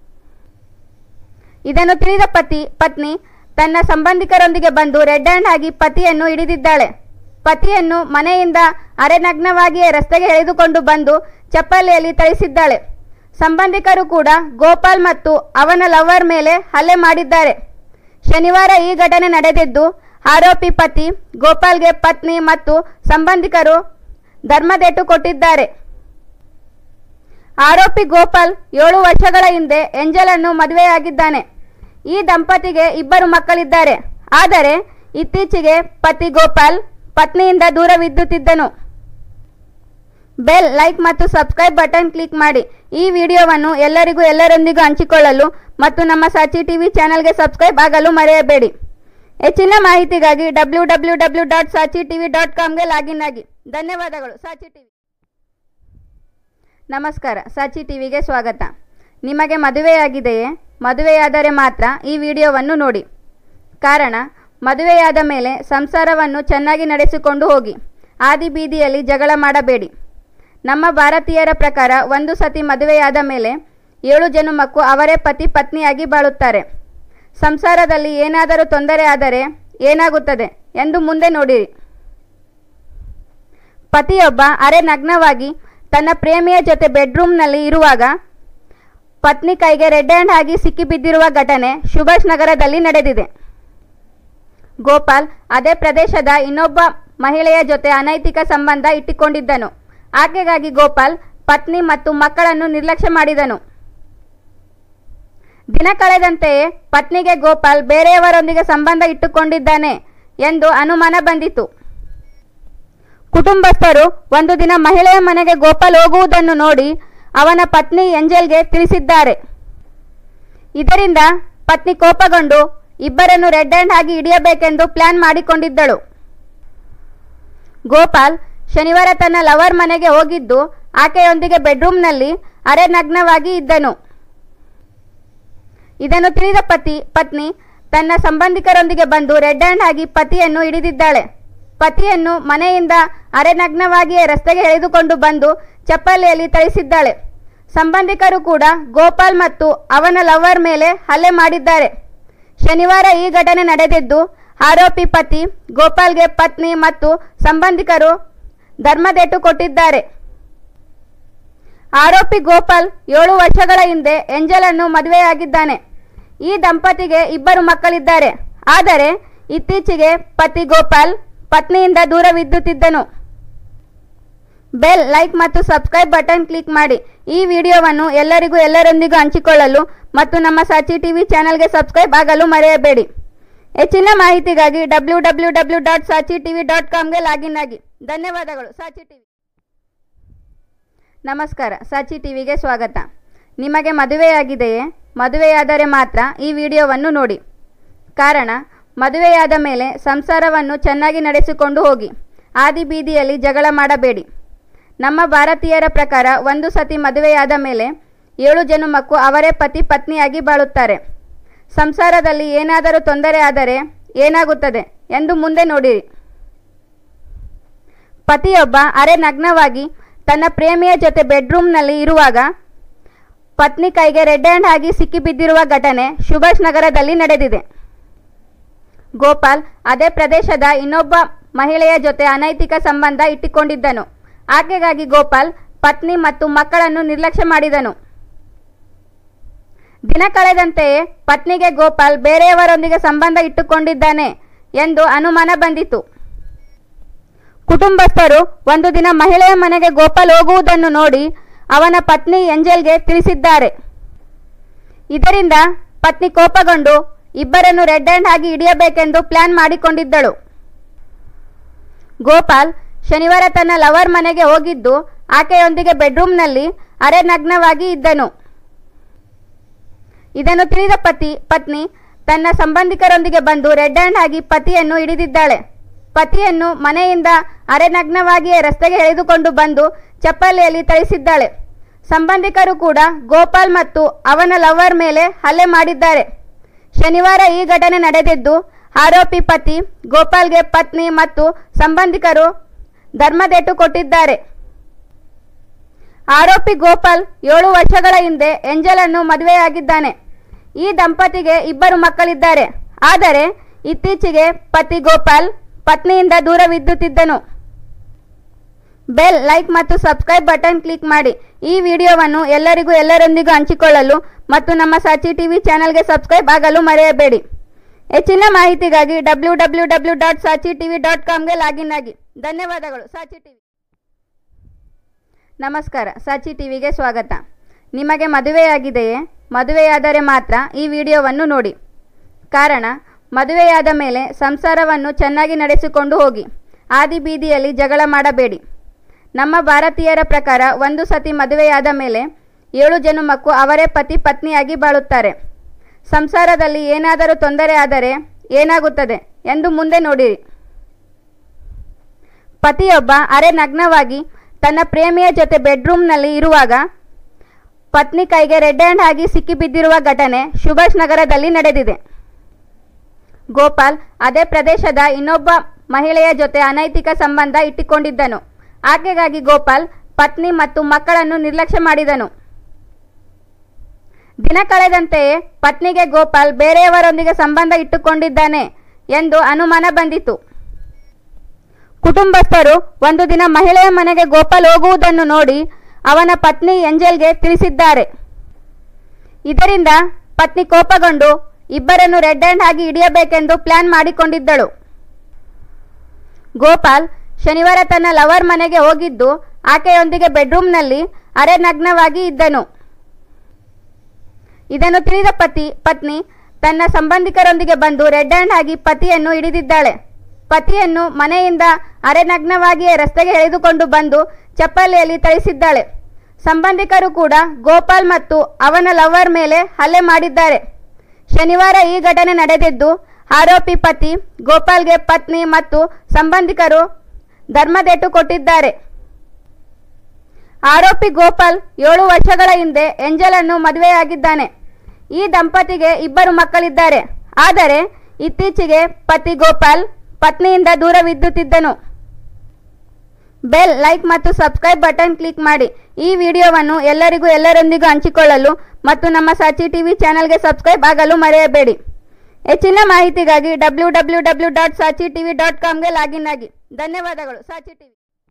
ಇದನ್ನು ತಿಳಿದ ಪತಿ ಪತ್ನಿ ತನ್ನ ಸಂಬಂಧಿಕರೊಂದಿಗೆ ಬಂದು ರೆಡ್ ಹ್ಯಾಂಡ್ ಆಗಿ ಪತಿಯನ್ನು ಹಿಡಿದಿದ್ದಾಳೆ ಪತಿಯನ್ನು ಮನೆಯಿಂದ ಅರೆನಗ್ನವಾಗಿಯೇ ರಸ್ತೆಗೆ ಎಳೆದುಕೊಂಡು ಬಂದು ಚಪ್ಪಲಿಯಲ್ಲಿ ಥಳಿಸಿದ್ದಾಳೆ ಸಂಬಂಧಿಕರು ಕೂಡ ಗೋಪಾಲ್ ಮತ್ತು ಅವನ ಲವರ್ ಮೇಲೆ ಹಲ್ಲೆ ಮಾಡಿದ್ದಾರೆ ಶನಿವಾರ ಈ ಘಟನೆ ನಡೆದಿದ್ದು ಆರೋಪಿ ಪತಿ ಗೋಪಾಲ್ಗೆ ಪತ್ನಿ ಮತ್ತು ಸಂಬಂಧಿಕರು ಧರ್ಮದೆಟ್ಟು ಕೊಟ್ಟಿದ್ದಾರೆ ಆರೋಪಿ ಗೋಪಾಲ್ ಏಳು ವರ್ಷಗಳ ಹಿಂದೆ ಎಂಜಲನ್ನು ಮದುವೆಯಾಗಿದ್ದಾನೆ ಈ ದಂಪತಿಗೆ ಇಬ್ಬರು ಮಕ್ಕಳಿದ್ದಾರೆ ಆದರೆ ಇತ್ತೀಚೆಗೆ ಪತಿ ಗೋಪಾಲ್ ಪತ್ನಿಯಿಂದ ದೂರವಿದ್ದುತ್ತಿದ್ದನು ಬೆಲ್ ಲೈಕ್ ಮತ್ತು ಸಬ್ಸ್ಕ್ರೈಬ್ ಬಟನ್ ಕ್ಲಿಕ್ ಮಾಡಿ ಈ ವಿಡಿಯೋವನ್ನು ಎಲ್ಲರಿಗೂ ಎಲ್ಲರೊಂದಿಗೂ ಹಂಚಿಕೊಳ್ಳಲು ಮತ್ತು ನಮ್ಮ ಸಾಚಿ ಟಿವಿ ಚಾನೆಲ್ಗೆ ಸಬ್ಸ್ಕ್ರೈಬ್ ಆಗಲು ಮರೆಯಬೇಡಿ ಹೆಚ್ಚಿನ ಮಾಹಿತಿಗಾಗಿ W W W dot Saachi TV dot ಕಾಮ್ಗೆ ಲಾಗಿನ್ ಆಗಿ ಧನ್ಯವಾದಗಳು ಸಾಚಿ ಟಿವಿ ನಮಸ್ಕಾರ ಸಾಚಿ ಟಿವಿಗೆ ಸ್ವಾಗತ ನಿಮಗೆ ಮದುವೆಯಾಗಿದೆಯೇ ಮದುವೆಯಾದರೆ ಮಾತ್ರ ಈ ವಿಡಿಯೋವನ್ನು ನೋಡಿ ಕಾರಣ ಮದುವೆಯಾದ ಮೇಲೆ ಸಂಸಾರವನ್ನು ಚೆನ್ನಾಗಿ ನಡೆಸಿಕೊಂಡು ಹೋಗಿ ಆದಿ ಬೀದಿಯಲ್ಲಿ ಜಗಳ ಮಾಡಬೇಡಿ ನಮ್ಮ ಭಾರತೀಯರ ಪ್ರಕಾರ ಒಂದು ಸತಿ ಮದುವೆಯಾದ ಮೇಲೆ ಏಳು ಜನುಮಕ್ಕೂ ಅವರೇ ಪತಿ ಪತ್ನಿಯಾಗಿ ಬಾಳುತ್ತಾರೆ ಸಂಸಾರದಲ್ಲಿ ಏನಾದರೂ ತೊಂದರೆ ಆದರೆ ಏನಾಗುತ್ತದೆ ಎಂದು ಮುಂದೆ ನೋಡಿರಿ ಪತಿಯೊಬ್ಬ ಅರೆ ನಗ್ನವಾಗಿ ತನ್ನ ಪ್ರೇಮಿಯ ಜೊತೆ ಬೆಡ್ರೂಮ್ನಲ್ಲಿ ಇರುವಾಗ ಪತ್ನಿ ಕೈಗೆ ರೆಡ್ ಹ್ಯಾಂಡ್ ಆಗಿ ಸಿಕ್ಕಿಬಿದ್ದಿರುವ ಘಟನೆ ಸುಭಾಷ್ ನಗರದಲ್ಲಿ ನಡೆದಿದೆ ಗೋಪಾಲ್ ಅದೇ ಪ್ರದೇಶದ ಇನ್ನೊಬ್ಬ ಮಹಿಳೆಯ ಜೊತೆ ಅನೈತಿಕ ಸಂಬಂಧ ಇಟ್ಟುಕೊಂಡಿದ್ದನು ಆಕೆಗಾಗಿ ಗೋಪಾಲ್ ಪತ್ನಿ ಮತ್ತು ಮಕ್ಕಳನ್ನು ನಿರ್ಲಕ್ಷ್ಯ ಮಾಡಿದನು ದಿನ ಕಳೆದಂತೆಯೇ ಪತ್ನಿಗೆ ಗೋಪಾಲ್ ಬೇರೆಯವರೊಂದಿಗೆ ಸಂಬಂಧ ಇಟ್ಟುಕೊಂಡಿದ್ದಾನೆ ಎಂದು ಅನುಮಾನ ಬಂದಿತು ಕುಟುಂಬಸ್ಥರು ಒಂದು ದಿನ ಮಹಿಳೆಯ ಮನೆಗೆ ಗೋಪಾಲ್ ಹೋಗುವುದನ್ನು ನೋಡಿ ಅವನ ಪತ್ನಿ ಎಂಜೆಲ್ಗೆ ತಿಳಿಸಿದ್ದಾರೆ ಇದರಿಂದ ಪತ್ನಿ ಕೋಪಗೊಂಡು ಇಬ್ಬರನ್ನು ರೆಡ್ ಹ್ಯಾಂಡ್ ಆಗಿ ಹಿಡಿಯಬೇಕೆಂದು ಪ್ಲಾನ್ ಮಾಡಿಕೊಂಡಿದ್ದಳು ಗೋಪಾಲ್ ಶನಿವಾರ ತನ್ನ ಲವರ್ ಮನೆಗೆ ಹೋಗಿದ್ದು ಆಕೆಯೊಂದಿಗೆ ಬೆಡ್ರೂಮ್ನಲ್ಲಿ ಅರೆ ನಗ್ನವಾಗಿ ಇದ್ದನು ಇದನ್ನು ತಿಳಿದ ಪತಿ ಪತ್ನಿ ತನ್ನ ಸಂಬಂಧಿಕರೊಂದಿಗೆ ಬಂದು ರೆಡ್ ಹ್ಯಾಂಡ್ ಆಗಿ ಪತಿಯನ್ನು ಹಿಡಿದಿದ್ದಾಳೆ ಪತಿಯನ್ನು ಮನೆಯಿಂದ ಅರೆನಗ್ನವಾಗಿಯೇ ರಸ್ತೆಗೆ ಎಳೆದುಕೊಂಡು ಬಂದು ಚಪ್ಪಲಿಯಲ್ಲಿ ಥಳಿಸಿದ್ದಾಳೆ ಸಂಬಂಧಿಕರು ಕೂಡ ಗೋಪಾಲ್ ಮತ್ತು ಅವನ ಲವರ್ ಮೇಲೆ ಹಲ್ಲೆ ಮಾಡಿದ್ದಾರೆ ಶನಿವಾರ ಈ ಘಟನೆ ನಡೆದಿದ್ದು ಆರೋಪಿ ಪತಿ ಗೋಪಾಲ್ಗೆ ಪತ್ನಿ ಮತ್ತು ಸಂಬಂಧಿಕರು ಧರ್ಮದೆಟ್ಟು ಕೊಟ್ಟಿದ್ದಾರೆ ಆರೋಪಿ ಗೋಪಾಲ್ ಏಳು ವರ್ಷಗಳ ಹಿಂದೆ ಎಂಜಲನ್ನು ಮದುವೆಯಾಗಿದ್ದಾನೆ ಈ ದಂಪತಿಗೆ ಇಬ್ಬರು ಮಕ್ಕಳಿದ್ದಾರೆ ಆದರೆ ಇತ್ತೀಚೆಗೆ ಪತಿ ಗೋಪಾಲ್ ಪತ್ನಿಯಿಂದ ದೂರವಿದ್ದುತ್ತಿದ್ದನು ಬೆಲ್ ಲೈಕ್ ಮತ್ತು ಸಬ್ಸ್ಕ್ರೈಬ್ ಬಟನ್ ಕ್ಲಿಕ್ ಮಾಡಿ ಈ ವಿಡಿಯೋವನ್ನು ಎಲ್ಲರಿಗೂ ಎಲ್ಲರೊಂದಿಗೂ ಹಂಚಿಕೊಳ್ಳಲು ಮತ್ತು ನಮ್ಮ ಸಾಚಿ ಟಿವಿ ಚಾನೆಲ್ಗೆ ಸಬ್ಸ್ಕ್ರೈಬ್ ಆಗಲು ಮರೆಯಬೇಡಿ ಹೆಚ್ಚಿನ ಮಾಹಿತಿಗಾಗಿ W W W dot Saachi TV dot ಕಾಮ್ಗೆ ಲಾಗಿನ್ ಆಗಿ ಧನ್ಯವಾದಗಳು ಸಾಚಿ ಟಿವಿ ನಮಸ್ಕಾರ ಸಾಚಿ ಟಿವಿಗೆ ಸ್ವಾಗತ ನಿಮಗೆ ಮದುವೆಯಾಗಿದೆಯೇ ಮದುವೆಯಾದರೆ ಮಾತ್ರ ಈ ವಿಡಿಯೋವನ್ನು ನೋಡಿ ಕಾರಣ ಮದುವೆಯಾದ ಮೇಲೆ ಸಂಸಾರವನ್ನು ಚೆನ್ನಾಗಿ ನಡೆಸಿಕೊಂಡು ಹೋಗಿ ಆದಿ ಬೀದಿಯಲ್ಲಿ ಜಗಳ ಮಾಡಬೇಡಿ ನಮ್ಮ ಭಾರತೀಯರ ಪ್ರಕಾರ ಒಂದು ಸತಿ ಮದುವೆಯಾದ ಮೇಲೆ ಏಳು ಜನುಮಕ್ಕೂ ಅವರೇ ಪತಿ ಪತ್ನಿಯಾಗಿ ಬಾಳುತ್ತಾರೆ ಸಂಸಾರದಲ್ಲಿ ಏನಾದರೂ ತೊಂದರೆ ಆದರೆ ಏನಾಗುತ್ತದೆ ಎಂದು ಮುಂದೆ ನೋಡಿರಿ ಪತಿಯೊಬ್ಬ ಅರೆ ನಗ್ನವಾಗಿ ತನ್ನ ಪ್ರೇಮಿಯ ಜೊತೆ ಬೆಡ್ರೂಮ್ನಲ್ಲಿ ಇರುವಾಗ ಪತ್ನಿ ಕೈಗೆ ರೆಡ್ ಹ್ಯಾಂಡ್ ಆಗಿ ಸಿಕ್ಕಿಬಿದ್ದಿರುವ ಘಟನೆ ಸುಭಾಷ್ ನಗರದಲ್ಲಿ ನಡೆದಿದೆ ಗೋಪಾಲ್ ಅದೇ ಪ್ರದೇಶದ ಇನ್ನೊಬ್ಬ ಮಹಿಳೆಯ ಜೊತೆ ಅನೈತಿಕ ಸಂಬಂಧ ಇಟ್ಟುಕೊಂಡಿದ್ದನು ಆಕೆಗಾಗಿ ಗೋಪಾಲ್ ಪತ್ನಿ ಮತ್ತು ಮಕ್ಕಳನ್ನು ನಿರ್ಲಕ್ಷ್ಯ ಮಾಡಿದನು ದಿನ ಕಳೆದಂತೆಯೇ ಪತ್ನಿಗೆ ಗೋಪಾಲ್ ಬೇರೆಯವರೊಂದಿಗೆ ಸಂಬಂಧ ಇಟ್ಟುಕೊಂಡಿದ್ದಾನೆ ಎಂದು ಅನುಮಾನ ಬಂದಿತು ಕುಟುಂಬಸ್ಥರು ಒಂದು ದಿನ ಮಹಿಳೆಯ ಮನೆಗೆ ಗೋಪಾಲ್ ಹೋಗುವುದನ್ನು ನೋಡಿ ಅವನ ಪತ್ನಿ ಎಂಜೆಲ್ಗೆ ತಿಳಿಸಿದ್ದಾರೆ ಇದರಿಂದ ಪತ್ನಿ ಕೋಪಗೊಂಡು ಇಬ್ಬರನ್ನು ರೆಡ್ ಹ್ಯಾಂಡ್ ಆಗಿ ಹಿಡಿಯಬೇಕೆಂದು ಪ್ಲಾನ್ ಮಾಡಿಕೊಂಡಿದ್ದಳು ಗೋಪಾಲ್ ಶನಿವಾರ ತನ್ನ ಲವರ್ ಮನೆಗೆ ಹೋಗಿದ್ದು ಆಕೆಯೊಂದಿಗೆ ಬೆಡ್ರೂಮ್ನಲ್ಲಿ ಅರೆ ನಗ್ನವಾಗಿ ಇದ್ದನು ಇದನ್ನು ತಿಳಿದ ಪತಿ ಪತ್ನಿ ತನ್ನ ಸಂಬಂಧಿಕರೊಂದಿಗೆ ಬಂದು ರೆಡ್ ಹ್ಯಾಂಡ್ ಆಗಿ ಪತಿಯನ್ನು ಹಿಡಿದಿದ್ದಾಳೆ ಪತಿಯನ್ನು ಮನೆಯಿಂದ ಅರೆನಗ್ನವಾಗಿಯೇ ರಸ್ತೆಗೆ ಎಳೆದುಕೊಂಡು ಬಂದು ಚಪ್ಪಲಿಯಲ್ಲಿ ಥಳಿಸಿದ್ದಾಳೆ ಸಂಬಂಧಿಕರು ಕೂಡ ಗೋಪಾಲ್ ಮತ್ತು ಅವನ ಲವರ್ ಮೇಲೆ ಹಲ್ಲೆ ಮಾಡಿದ್ದಾರೆ ಶನಿವಾರ ಈ ಘಟನೆ ನಡೆದಿದ್ದು ಆರೋಪಿ ಪತಿ ಗೋಪಾಲ್ಗೆ ಪತ್ನಿ ಮತ್ತು ಸಂಬಂಧಿಕರು ಧರ್ಮದೆಟ್ಟು ಕೊಟ್ಟಿದ್ದಾರೆ ಆರೋಪಿ ಗೋಪಾಲ್ ಏಳು ವರ್ಷಗಳ ಹಿಂದೆ ಎಂಜಲನ್ನು ಮದುವೆಯಾಗಿದ್ದಾನೆ ಈ ದಂಪತಿಗೆ ಇಬ್ಬರು ಮಕ್ಕಳಿದ್ದಾರೆ ಆದರೆ ಇತ್ತೀಚೆಗೆ ಪತಿ ಗೋಪಾಲ್ ಪತ್ನಿಯಿಂದ ದೂರವಿದ್ದುತ್ತಿದ್ದನು ಬೆಲ್ ಲೈಕ್ ಮತ್ತು ಸಬ್ಸ್ಕ್ರೈಬ್ ಬಟನ್ ಕ್ಲಿಕ್ ಮಾಡಿ ಈ ವಿಡಿಯೋವನ್ನು ಎಲ್ಲರಿಗೂ ಎಲ್ಲರೊಂದಿಗೂ ಹಂಚಿಕೊಳ್ಳಲು ಮತ್ತು ನಮ್ಮ ಸಾಚಿ ಟಿವಿ ಚಾನೆಲ್ಗೆ ಸಬ್ಸ್ಕ್ರೈಬ್ ಆಗಲು ಮರೆಯಬೇಡಿ ಹೆಚ್ಚಿನ ಮಾಹಿತಿಗಾಗಿ W W W dot Saachi TV dot ಕಾಮ್ಗೆ ಲಾಗಿನ್ ಆಗಿ ಧನ್ಯವಾದಗಳು ಸಾಚಿ ಟಿವಿ ನಮಸ್ಕಾರ ಸಾಚಿ ಟಿವಿಗೆ ಸ್ವಾಗತ ನಿಮಗೆ ಮದುವೆಯಾಗಿದೆಯೇ ಮದುವೆಯಾದರೆ ಮಾತ್ರ ಈ ವಿಡಿಯೋವನ್ನು ನೋಡಿ ಕಾರಣ ಮದುವೆಯಾದ ಮೇಲೆ ಸಂಸಾರವನ್ನು ಚೆನ್ನಾಗಿ ನಡೆಸಿಕೊಂಡು ಹೋಗಿ ಆದಿ ಬೀದಿಯಲ್ಲಿ ಜಗಳ ಮಾಡಬೇಡಿ ನಮ್ಮ ಭಾರತೀಯರ ಪ್ರಕಾರ ಒಂದು ಸತಿ ಮದುವೆಯಾದ ಮೇಲೆ ಏಳು ಜನುಮಕ್ಕೂ ಅವರೇ ಪತಿ ಪತ್ನಿಯಾಗಿ ಬಾಳುತ್ತಾರೆ ಸಂಸಾರದಲ್ಲಿ ಏನಾದರೂ ತೊಂದರೆ ಆದರೆ ಏನಾಗುತ್ತದೆ ಎಂದು ಮುಂದೆ ನೋಡಿರಿ ಪತಿಯೊಬ್ಬ ಅರೆ ನಗ್ನವಾಗಿ ತನ್ನ ಪ್ರೇಮಿಯ ಜೊತೆ ಬೆಡ್ರೂಮ್ನಲ್ಲಿ ಇರುವಾಗ ಪತ್ನಿ ಕೈಗೆ ರೆಡ್ ಹ್ಯಾಂಡ್ ಆಗಿ ಸಿಕ್ಕಿಬಿದ್ದಿರುವ ಘಟನೆ ಸುಭಾಷ್ ನಗರದಲ್ಲಿ ನಡೆದಿದೆ ಗೋಪಾಲ್ ಅದೇ ಪ್ರದೇಶದ ಇನ್ನೊಬ್ಬ ಮಹಿಳೆಯ ಜೊತೆ ಅನೈತಿಕ ಸಂಬಂಧ ಇಟ್ಟುಕೊಂಡಿದ್ದನು ಆಕೆಗಾಗಿ ಗೋಪಾಲ್ ಪತ್ನಿ ಮತ್ತು ಮಕ್ಕಳನ್ನು ನಿರ್ಲಕ್ಷ್ಯ ಮಾಡಿದನು ದಿನ ಕಳೆದಂತೆಯೇ ಪತ್ನಿಗೆ ಗೋಪಾಲ್ ಬೇರೆಯವರೊಂದಿಗೆ ಸಂಬಂಧ ಇಟ್ಟುಕೊಂಡಿದ್ದಾನೆ ಎಂದು ಅನುಮಾನ ಬಂದಿತು ಕುಟುಂಬಸ್ಥರು ಒಂದು ದಿನ ಮಹಿಳೆಯ ಮನೆಗೆ ಗೋಪಾಲ್ ಹೋಗುವುದನ್ನು ನೋಡಿ ಅವನ ಪತ್ನಿ ಎಂಜೆಲ್ಗೆ ತಿಳಿಸಿದ್ದಾರೆ ಇದರಿಂದ ಪತ್ನಿ ಕೋಪಗೊಂಡು ಇಬ್ಬರನ್ನು ರೆಡ್ ಹ್ಯಾಂಡ್ ಆಗಿ ಹಿಡಿಯಬೇಕೆಂದು ಪ್ಲಾನ್ ಮಾಡಿಕೊಂಡಿದ್ದಳು ಗೋಪಾಲ್ ಶನಿವಾರ ತನ್ನ ಲವರ್ ಮನೆಗೆ ಹೋಗಿದ್ದು ಆಕೆಯೊಂದಿಗೆ ಬೆಡ್ರೂಮ್ನಲ್ಲಿ ಅರೆ ನಗ್ನವಾಗಿ ಇದ್ದನು ಇದನ್ನು ತಿಳಿದ ಪತಿ ಪತ್ನಿ ತನ್ನ ಸಂಬಂಧಿಕರೊಂದಿಗೆ ಬಂದು ರೆಡ್ ಹ್ಯಾಂಡ್ ಆಗಿ ಪತಿಯನ್ನು ಹಿಡಿದಿದ್ದಾಳೆ ಪತಿಯನ್ನು ಮನೆಯಿಂದ ಅರೆನಗ್ನವಾಗಿಯೇ ರಸ್ತೆಗೆ ಎಳೆದುಕೊಂಡು ಬಂದು ಚಪ್ಪಲಿಯಲ್ಲಿ ಥಳಿಸಿದ್ದಾಳೆ ಸಂಬಂಧಿಕರು ಕೂಡ ಗೋಪಾಲ್ ಮತ್ತು ಅವನ ಲವರ್ ಮೇಲೆ ಹಲ್ಲೆ ಮಾಡಿದ್ದಾರೆ ಶನಿವಾರ ಈ ಘಟನೆ ನಡೆದಿದ್ದು ಆರೋಪಿ ಪತಿ ಗೋಪಾಲ್ಗೆ ಪತ್ನಿ ಮತ್ತು ಸಂಬಂಧಿಕರು ಧರ್ಮದೆಟ್ಟು ಕೊಟ್ಟಿದ್ದಾರೆ ಆರೋಪಿ ಗೋಪಾಲ್ ಏಳು ವರ್ಷಗಳ ಹಿಂದೆ ಎಂಜಲನ್ನು ಮದುವೆಯಾಗಿದ್ದಾನೆ ಈ ದಂಪತಿಗೆ ಇಬ್ಬರು ಮಕ್ಕಳಿದ್ದಾರೆ ಆದರೆ ಇತ್ತೀಚೆಗೆ ಪತಿ ಗೋಪಾಲ್ ಪತ್ನಿಯಿಂದ ದೂರವಿದ್ದುತ್ತಿದ್ದನು ಬೆಲ್ ಲೈಕ್ ಮತ್ತು ಸಬ್ಸ್ಕ್ರೈಬ್ ಬಟನ್ ಕ್ಲಿಕ್ ಮಾಡಿ ಈ ವಿಡಿಯೋವನ್ನು ಎಲ್ಲರಿಗೂ ಎಲ್ಲರೊಂದಿಗೂ ಹಂಚಿಕೊಳ್ಳಲು ಮತ್ತು ನಮ್ಮ ಸಾಚಿ ಟಿವಿ ಚಾನೆಲ್ಗೆ ಸಬ್ಸ್ಕ್ರೈಬ್ ಆಗಲು ಮರೆಯಬೇಡಿ ಹೆಚ್ಚಿನ ಮಾಹಿತಿಗಾಗಿ W W W dot Saachi TV dot ಕಾಮ್ಗೆ ಲಾಗಿನ್ ಆಗಿ ಧನ್ಯವಾದಗಳು ಸಾಚಿ ಟಿವಿ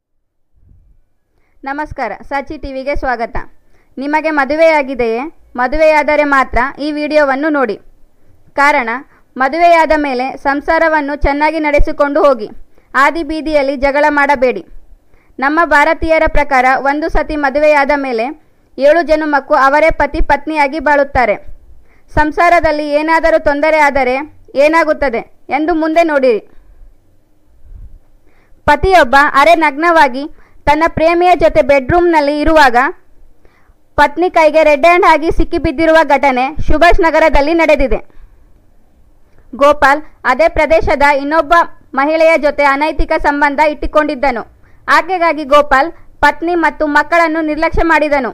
ನಮಸ್ಕಾರ ಸಾಚಿ ಟಿವಿಗೆ ಸ್ವಾಗತ ನಿಮಗೆ ಮದುವೆಯಾಗಿದೆಯೇ ಮದುವೆಯಾದರೆ ಮಾತ್ರ ಈ ವಿಡಿಯೋವನ್ನು ನೋಡಿ ಕಾರಣ ಮದುವೆಯಾದ ಮೇಲೆ ಸಂಸಾರವನ್ನು ಚೆನ್ನಾಗಿ ನಡೆಸಿಕೊಂಡು ಹೋಗಿ ಆದಿ ಬೀದಿಯಲ್ಲಿ ಜಗಳ ಮಾಡಬೇಡಿ ನಮ್ಮ ಭಾರತೀಯರ ಪ್ರಕಾರ ಒಂದು ಸತಿ ಮದುವೆಯಾದ ಮೇಲೆ ಏಳು ಜನುಮಕ್ಕೂ ಅವರೇ ಪತಿ ಪತ್ನಿಯಾಗಿ ಬಾಳುತ್ತಾರೆ ಸಂಸಾರದಲ್ಲಿ ಏನಾದರೂ ತೊಂದರೆ ಆದರೆ ಏನಾಗುತ್ತದೆ ಎಂದು ಮುಂದೆ ನೋಡಿರಿ ಪತಿಯೊಬ್ಬ ಅರೆ ನಗ್ನವಾಗಿ ತನ್ನ ಪ್ರೇಮಿಯ ಜೊತೆ ಬೆಡ್ರೂಮ್ನಲ್ಲಿ ಇರುವಾಗ ಪತ್ನಿ ಕೈಗೆ ರೆಡ್ ಹ್ಯಾಂಡ್ ಆಗಿ ಸಿಕ್ಕಿಬಿದ್ದಿರುವ ಘಟನೆ ಸುಭಾಷ್ ನಗರದಲ್ಲಿ ನಡೆದಿದೆ ಗೋಪಾಲ್ ಅದೇ ಪ್ರದೇಶದ ಇನ್ನೊಬ್ಬ ಮಹಿಳೆಯ ಜೊತೆ ಅನೈತಿಕ ಸಂಬಂಧ ಇಟ್ಟುಕೊಂಡಿದ್ದನು ಆಕೆಗಾಗಿ ಗೋಪಾಲ್ ಪತ್ನಿ ಮತ್ತು ಮಕ್ಕಳನ್ನು ನಿರ್ಲಕ್ಷ್ಯ ಮಾಡಿದನು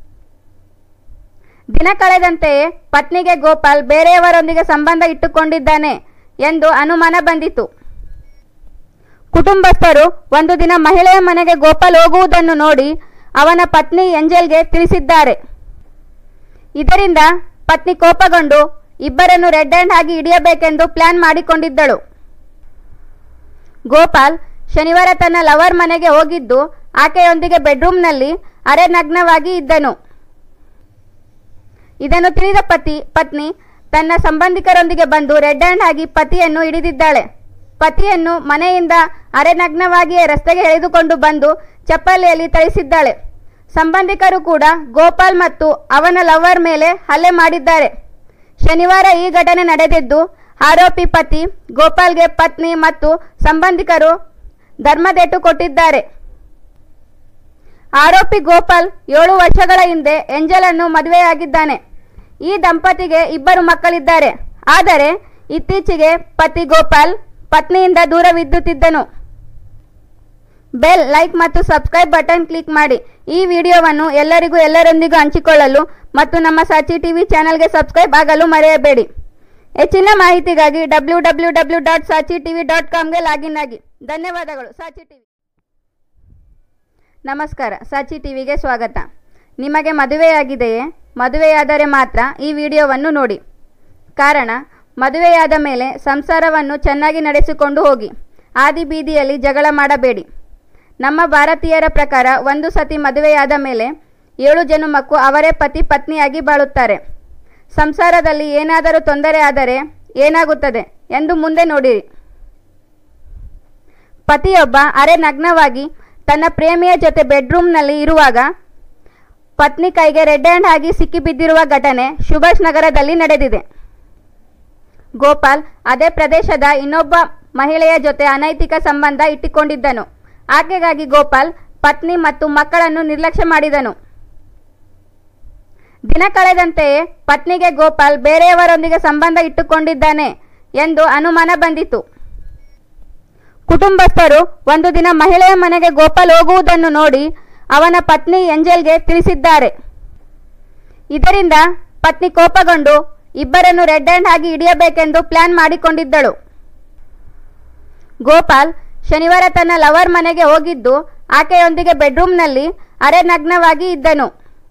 ದಿನ ಕಳೆದಂತೆಯೇ ಪತ್ನಿಗೆ ಗೋಪಾಲ್ ಬೇರೆಯವರೊಂದಿಗೆ ಸಂಬಂಧ ಇಟ್ಟುಕೊಂಡಿದ್ದಾನೆ ಎಂದು ಅನುಮಾನ ಬಂದಿತು ಕುಟುಂಬಸ್ಥರು ಒಂದು ದಿನ ಮಹಿಳೆಯ ಮನೆಗೆ ಗೋಪಾಲ್ ಹೋಗುವುದನ್ನು ನೋಡಿ ಅವನ ಪತ್ನಿ ಎಂಜೆಲ್ಗೆ ತಿಳಿಸಿದ್ದಾರೆ ಇದರಿಂದ ಪತ್ನಿ ಕೋಪಗೊಂಡು ಇಬ್ಬರನ್ನು ರೆಡ್ ಹ್ಯಾಂಡ್ ಆಗಿ ಹಿಡಿಯಬೇಕೆಂದು ಪ್ಲಾನ್ ಮಾಡಿಕೊಂಡಿದ್ದಳು ಗೋಪಾಲ್ ಶನಿವಾರ ತನ್ನ ಲವರ್ ಮನೆಗೆ ಹೋಗಿದ್ದು ಆಕೆಯೊಂದಿಗೆ ಬೆಡ್ರೂಮ್ನಲ್ಲಿ ಅರೆನಗ್ನವಾಗಿ ಇದ್ದನು ಇದನ್ನು ತಿಳಿದ ಪತಿ ಪತ್ನಿ ತನ್ನ ಸಂಬಂಧಿಕರೊಂದಿಗೆ ಬಂದು ರೆಡ್ ಹ್ಯಾಂಡ್ ಆಗಿ ಪತಿಯನ್ನು ಹಿಡಿದಿದ್ದಾಳೆ ಪತಿಯನ್ನು ಮನೆಯಿಂದ ಅರೆನಗ್ನವಾಗಿಯೇ ರಸ್ತೆಗೆ ಎಳೆದುಕೊಂಡು ಬಂದು ಚಪ್ಪಲಿಯಲ್ಲಿ ಥಳಿಸಿದ್ದಾಳೆ ಸಂಬಂಧಿಕರು ಕೂಡ ಗೋಪಾಲ್ ಮತ್ತು ಅವನ ಲವರ್ ಮೇಲೆ ಹಲ್ಲೆ ಮಾಡಿದ್ದಾರೆ ಶನಿವಾರ ಈ ಘಟನೆ ನಡೆದಿದ್ದು ಆರೋಪಿ ಪತಿ ಗೋಪಾಲ್ಗೆ ಪತ್ನಿ ಮತ್ತು ಸಂಬಂಧಿಕರು ಧರ್ಮದೆಟ್ಟು ಕೊಟ್ಟಿದ್ದಾರೆ ಆರೋಪಿ ಗೋಪಾಲ್ ಏಳು ವರ್ಷಗಳ ಹಿಂದೆ ಎಂಜಲನ್ನು ಮದುವೆಯಾಗಿದ್ದಾನೆ ಈ ದಂಪತಿಗೆ ಇಬ್ಬರು ಮಕ್ಕಳಿದ್ದಾರೆ ಆದರೆ ಇತ್ತೀಚೆಗೆ ಪತಿ ಗೋಪಾಲ್ ಪತ್ನಿಯಿಂದ ದೂರವಿದ್ದುತ್ತಿದ್ದನು ಬೆಲ್ ಲೈಕ್ ಮತ್ತು ಸಬ್ಸ್ಕ್ರೈಬ್ ಬಟನ್ ಕ್ಲಿಕ್ ಮಾಡಿ ಈ ವಿಡಿಯೋವನ್ನು ಎಲ್ಲರಿಗೂ ಎಲ್ಲರೊಂದಿಗೂ ಹಂಚಿಕೊಳ್ಳಲು ಮತ್ತು ನಮ್ಮ ಸಾಚಿ ಟಿವಿ ಚಾನೆಲ್ಗೆ ಸಬ್ಸ್ಕ್ರೈಬ್ ಆಗಲು ಮರೆಯಬೇಡಿ ಹೆಚ್ಚಿನ ಮಾಹಿತಿಗಾಗಿ W W W dot Saachi TV dot ಕಾಮ್ಗೆ ಲಾಗಿನ್ ಆಗಿ ಧನ್ಯವಾದಗಳು ಸಾಚಿ ಟಿವಿ ನಮಸ್ಕಾರ ಸಾಚಿ ಟಿವಿಗೆ ಸ್ವಾಗತ ನಿಮಗೆ ಮದುವೆಯಾಗಿದೆಯೇ ಮದುವೆಯಾದರೆ ಮಾತ್ರ ಈ ವಿಡಿಯೋವನ್ನು ನೋಡಿ ಕಾರಣ ಮದುವೆಯಾದ ಮೇಲೆ ಸಂಸಾರವನ್ನು ಚೆನ್ನಾಗಿ ನಡೆಸಿಕೊಂಡು ಹೋಗಿ ಆದಿ ಬೀದಿಯಲ್ಲಿ ಜಗಳ ಮಾಡಬೇಡಿ ನಮ್ಮ ಭಾರತೀಯರ ಪ್ರಕಾರ ಒಂದು ಸತಿ ಮದುವೆಯಾದ ಮೇಲೆ ಏಳು ಜನುಮಕ್ಕೂ ಅವರೇ ಪತಿ ಪತ್ನಿಯಾಗಿ ಬಾಳುತ್ತಾರೆ ಸಂಸಾರದಲ್ಲಿ ಏನಾದರೂ ತೊಂದರೆ ಆದರೆ ಏನಾಗುತ್ತದೆ ಎಂದು ಮುಂದೆ ನೋಡಿರಿ ಪತಿಯೊಬ್ಬ ಅರೆ ನಗ್ನವಾಗಿ ತನ್ನ ಪ್ರೇಮಿಯ ಜೊತೆ ಬೆಡ್ರೂಮ್ನಲ್ಲಿ ಇರುವಾಗ ಪತ್ನಿ ಕೈಗೆ ರೆಡ್ ಹ್ಯಾಂಡ್ ಆಗಿ ಸಿಕ್ಕಿಬಿದ್ದಿರುವ ಘಟನೆ ಸುಭಾಷ್ ನಗರದಲ್ಲಿ ನಡೆದಿದೆ ಗೋಪಾಲ್ ಅದೇ ಪ್ರದೇಶದ ಇನ್ನೊಬ್ಬ ಮಹಿಳೆಯ ಜೊತೆ ಅನೈತಿಕ ಸಂಬಂಧ ಇಟ್ಟುಕೊಂಡಿದ್ದನು ಆಕೆಗಾಗಿ ಗೋಪಾಲ್ ಪತ್ನಿ ಮತ್ತು ಮಕ್ಕಳನ್ನು ನಿರ್ಲಕ್ಷ್ಯ ಮಾಡಿದನು ದಿನ ಕಳೆದಂತೆಯೇ ಪತ್ನಿಗೆ ಗೋಪಾಲ್ ಬೇರೆಯವರೊಂದಿಗೆ ಸಂಬಂಧ ಇಟ್ಟುಕೊಂಡಿದ್ದಾನೆ ಎಂದು ಅನುಮಾನ ಬಂದಿತು ಕುಟುಂಬಸ್ಥರು ಒಂದು ದಿನ ಮಹಿಳೆಯ ಮನೆಗೆ ಗೋಪಾಲ್ ಹೋಗುವುದನ್ನು ನೋಡಿ ಅವನ ಪತ್ನಿ ಎಂಜೆಲ್ಗೆ ತಿಳಿಸಿದ್ದಾರೆ ಇದರಿಂದ ಪತ್ನಿ ಕೋಪಗೊಂಡು ಇಬ್ಬರನ್ನು ರೆಡ್ ಹ್ಯಾಂಡ್ ಆಗಿ ಹಿಡಿಯಬೇಕೆಂದು ಪ್ಲಾನ್ ಮಾಡಿಕೊಂಡಿದ್ದಳು ಗೋಪಾಲ್ ಶನಿವಾರ ತನ್ನ ಲವರ್ ಮನೆಗೆ ಹೋಗಿದ್ದು ಆಕೆಯೊಂದಿಗೆ ಬೆಡ್ರೂಮ್ನಲ್ಲಿ ಅರೆನಗ್ನವಾಗಿ ಇದ್ದನು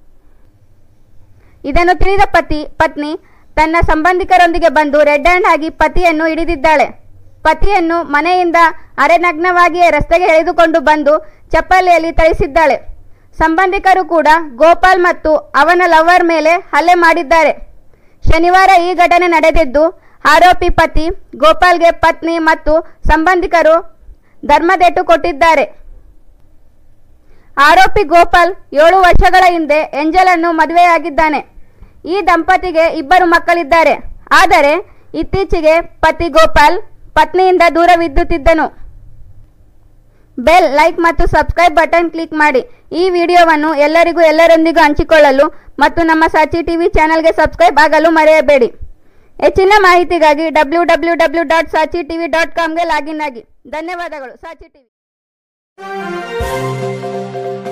ಇದನ್ನು ತಿಳಿದ ಪತಿ ಪತ್ನಿ ತನ್ನ ಸಂಬಂಧಿಕರೊಂದಿಗೆ ಬಂದು ರೆಡ್ ಹ್ಯಾಂಡ್ ಆಗಿ ಪತಿಯನ್ನು ಹಿಡಿದಿದ್ದಾಳೆ ಪತಿಯನ್ನು ಮನೆಯಿಂದ ಅರೆನಗ್ನವಾಗಿಯೇ ರಸ್ತೆಗೆ ಎಳೆದುಕೊಂಡು ಬಂದು ಚಪ್ಪಲಿಯಲ್ಲಿ ಥಳಿಸಿದ್ದಾಳೆ ಸಂಬಂಧಿಕರು ಕೂಡ ಗೋಪಾಲ್ ಮತ್ತು ಅವನ ಲವರ್ ಮೇಲೆ ಹಲ್ಲೆ ಮಾಡಿದ್ದಾರೆ ಶನಿವಾರ ಈ ಘಟನೆ ನಡೆದಿದ್ದು ಆರೋಪಿ ಪತಿ ಗೋಪಾಲ್ಗೆ ಪತ್ನಿ ಮತ್ತು ಸಂಬಂಧಿಕರು ಧರ್ಮದೆಟ್ಟು ಕೊಟ್ಟಿದ್ದಾರೆ ಆರೋಪಿ ಗೋಪಾಲ್ ಏಳು ವರ್ಷಗಳ ಹಿಂದೆ ಎಂಜಲನ್ನು ಮದುವೆಯಾಗಿದ್ದಾನೆ ಈ ದಂಪತಿಗೆ ಇಬ್ಬರು ಮಕ್ಕಳಿದ್ದಾರೆ ಆದರೆ ಇತ್ತೀಚೆಗೆ ಪತಿ ಗೋಪಾಲ್ ಪತ್ನಿಯಿಂದ ದೂರವಿದ್ದುತ್ತಿದ್ದನು ಬೆಲ್ ಲೈಕ್ ಮತ್ತು ಸಬ್ಸ್ಕ್ರೈಬ್ ಬಟನ್ ಕ್ಲಿಕ್ ಮಾಡಿ ಈ ವಿಡಿಯೋವನ್ನು ಎಲ್ಲರಿಗೂ ಎಲ್ಲರೊಂದಿಗೂ ಹಂಚಿಕೊಳ್ಳಲು ಮತ್ತು ನಮ್ಮ ಸಾಚಿ ಟಿವಿ ಚಾನೆಲ್ಗೆ ಸಬ್ಸ್ಕ್ರೈಬ್ ಆಗಲು ಮರೆಯಬೇಡಿ ಹೆಚ್ಚಿನ ಮಾಹಿತಿಗಾಗಿ W W W dot Saachi TV dot ಕಾಮ್ಗೆ ಲಾಗಿನ್ ಆಗಿ ಧನ್ಯವಾದಗಳು ಸಾಚಿ ಟಿವಿ